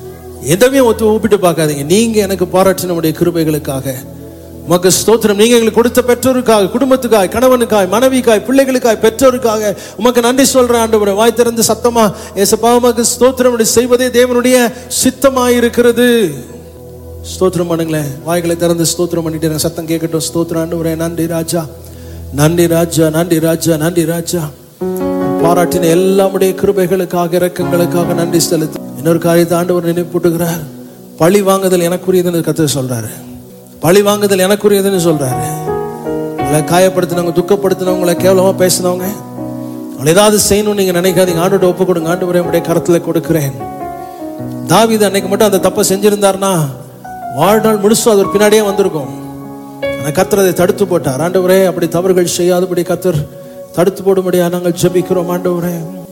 எதவே ஒத்து ஒப்பிட்டு பார்க்காதீங்க நீங்க எனக்கு பாராட்டின உடைய கிருபைகளுக்காக உமக்கு ஸ்தோத்திரம் நீங்க எங்களுக்கு கொடுத்த பெற்றோருக்காக குடும்பத்துக்காய் கணவனுக்காய் மனைவிக்காய் பிள்ளைகளுக்காய் பெற்றோருக்காக உமக்கு நன்றி சொல்றேன் ஆண்டவரே வாய் திறந்து சத்தமா ஏசப்பா உமக்கு ஸ்தோத்திரம் இப்படி செய்வதே தேவனுடைய சித்தமாய் இருக்கிறது ஸ்தோத்திரம் பண்ணுங்களேன் வாய்களை திறந்து ஸ்தோத்திரம் பண்ணிட்டு இருங்க. சத்தம் கேட்கட்டும் ஸ்தோத்திரம் ஆண்டவரே நன்றி ராஜா நன்றி ராஜா நன்றி ராஜா நன்றி ராஜா பாராட்டின எல்லாமுடைய கிருபைகளுக்காக இரக்கங்களுக்காக நன்றி செலுத்து இன்னொரு காரியத்தை ஆண்டவர் நினைப்பூட்டுகிறார் பழி வாங்குதல் எனக்குரியதுன்னு கத்து சொல்றாரு பழி வாங்குதல் எனக்குரியதுன்னு சொல்றாரு உங்களை காயப்படுத்தினவங்க துக்கப்படுத்தினவங்க உங்களை கேவலமா பேசினவங்க அவங்களை ஏதாவது செய்யணும்னு நீங்க நினைக்காதீங்க ஆண்டோட ஒப்பு கொடுங்க ஆண்டு உடைய கரத்துல கொடுக்கிறேன் தாவீது அன்னைக்கு மட்டும் அந்த தப்பை செஞ்சிருந்தாருன்னா வாழ்நாள் முழுசும் அது ஒரு பின்னாடியே வந்திருக்கும் ஆனால் கத்தர் அதை தடுத்து போட்டார் ஆண்டவரே அப்படி தவறுகள் செய்யாதபடி கத்தர் தடுத்து போடும்படியா நாங்கள் ஜெபிக்கிறோம் ஆண்டவரே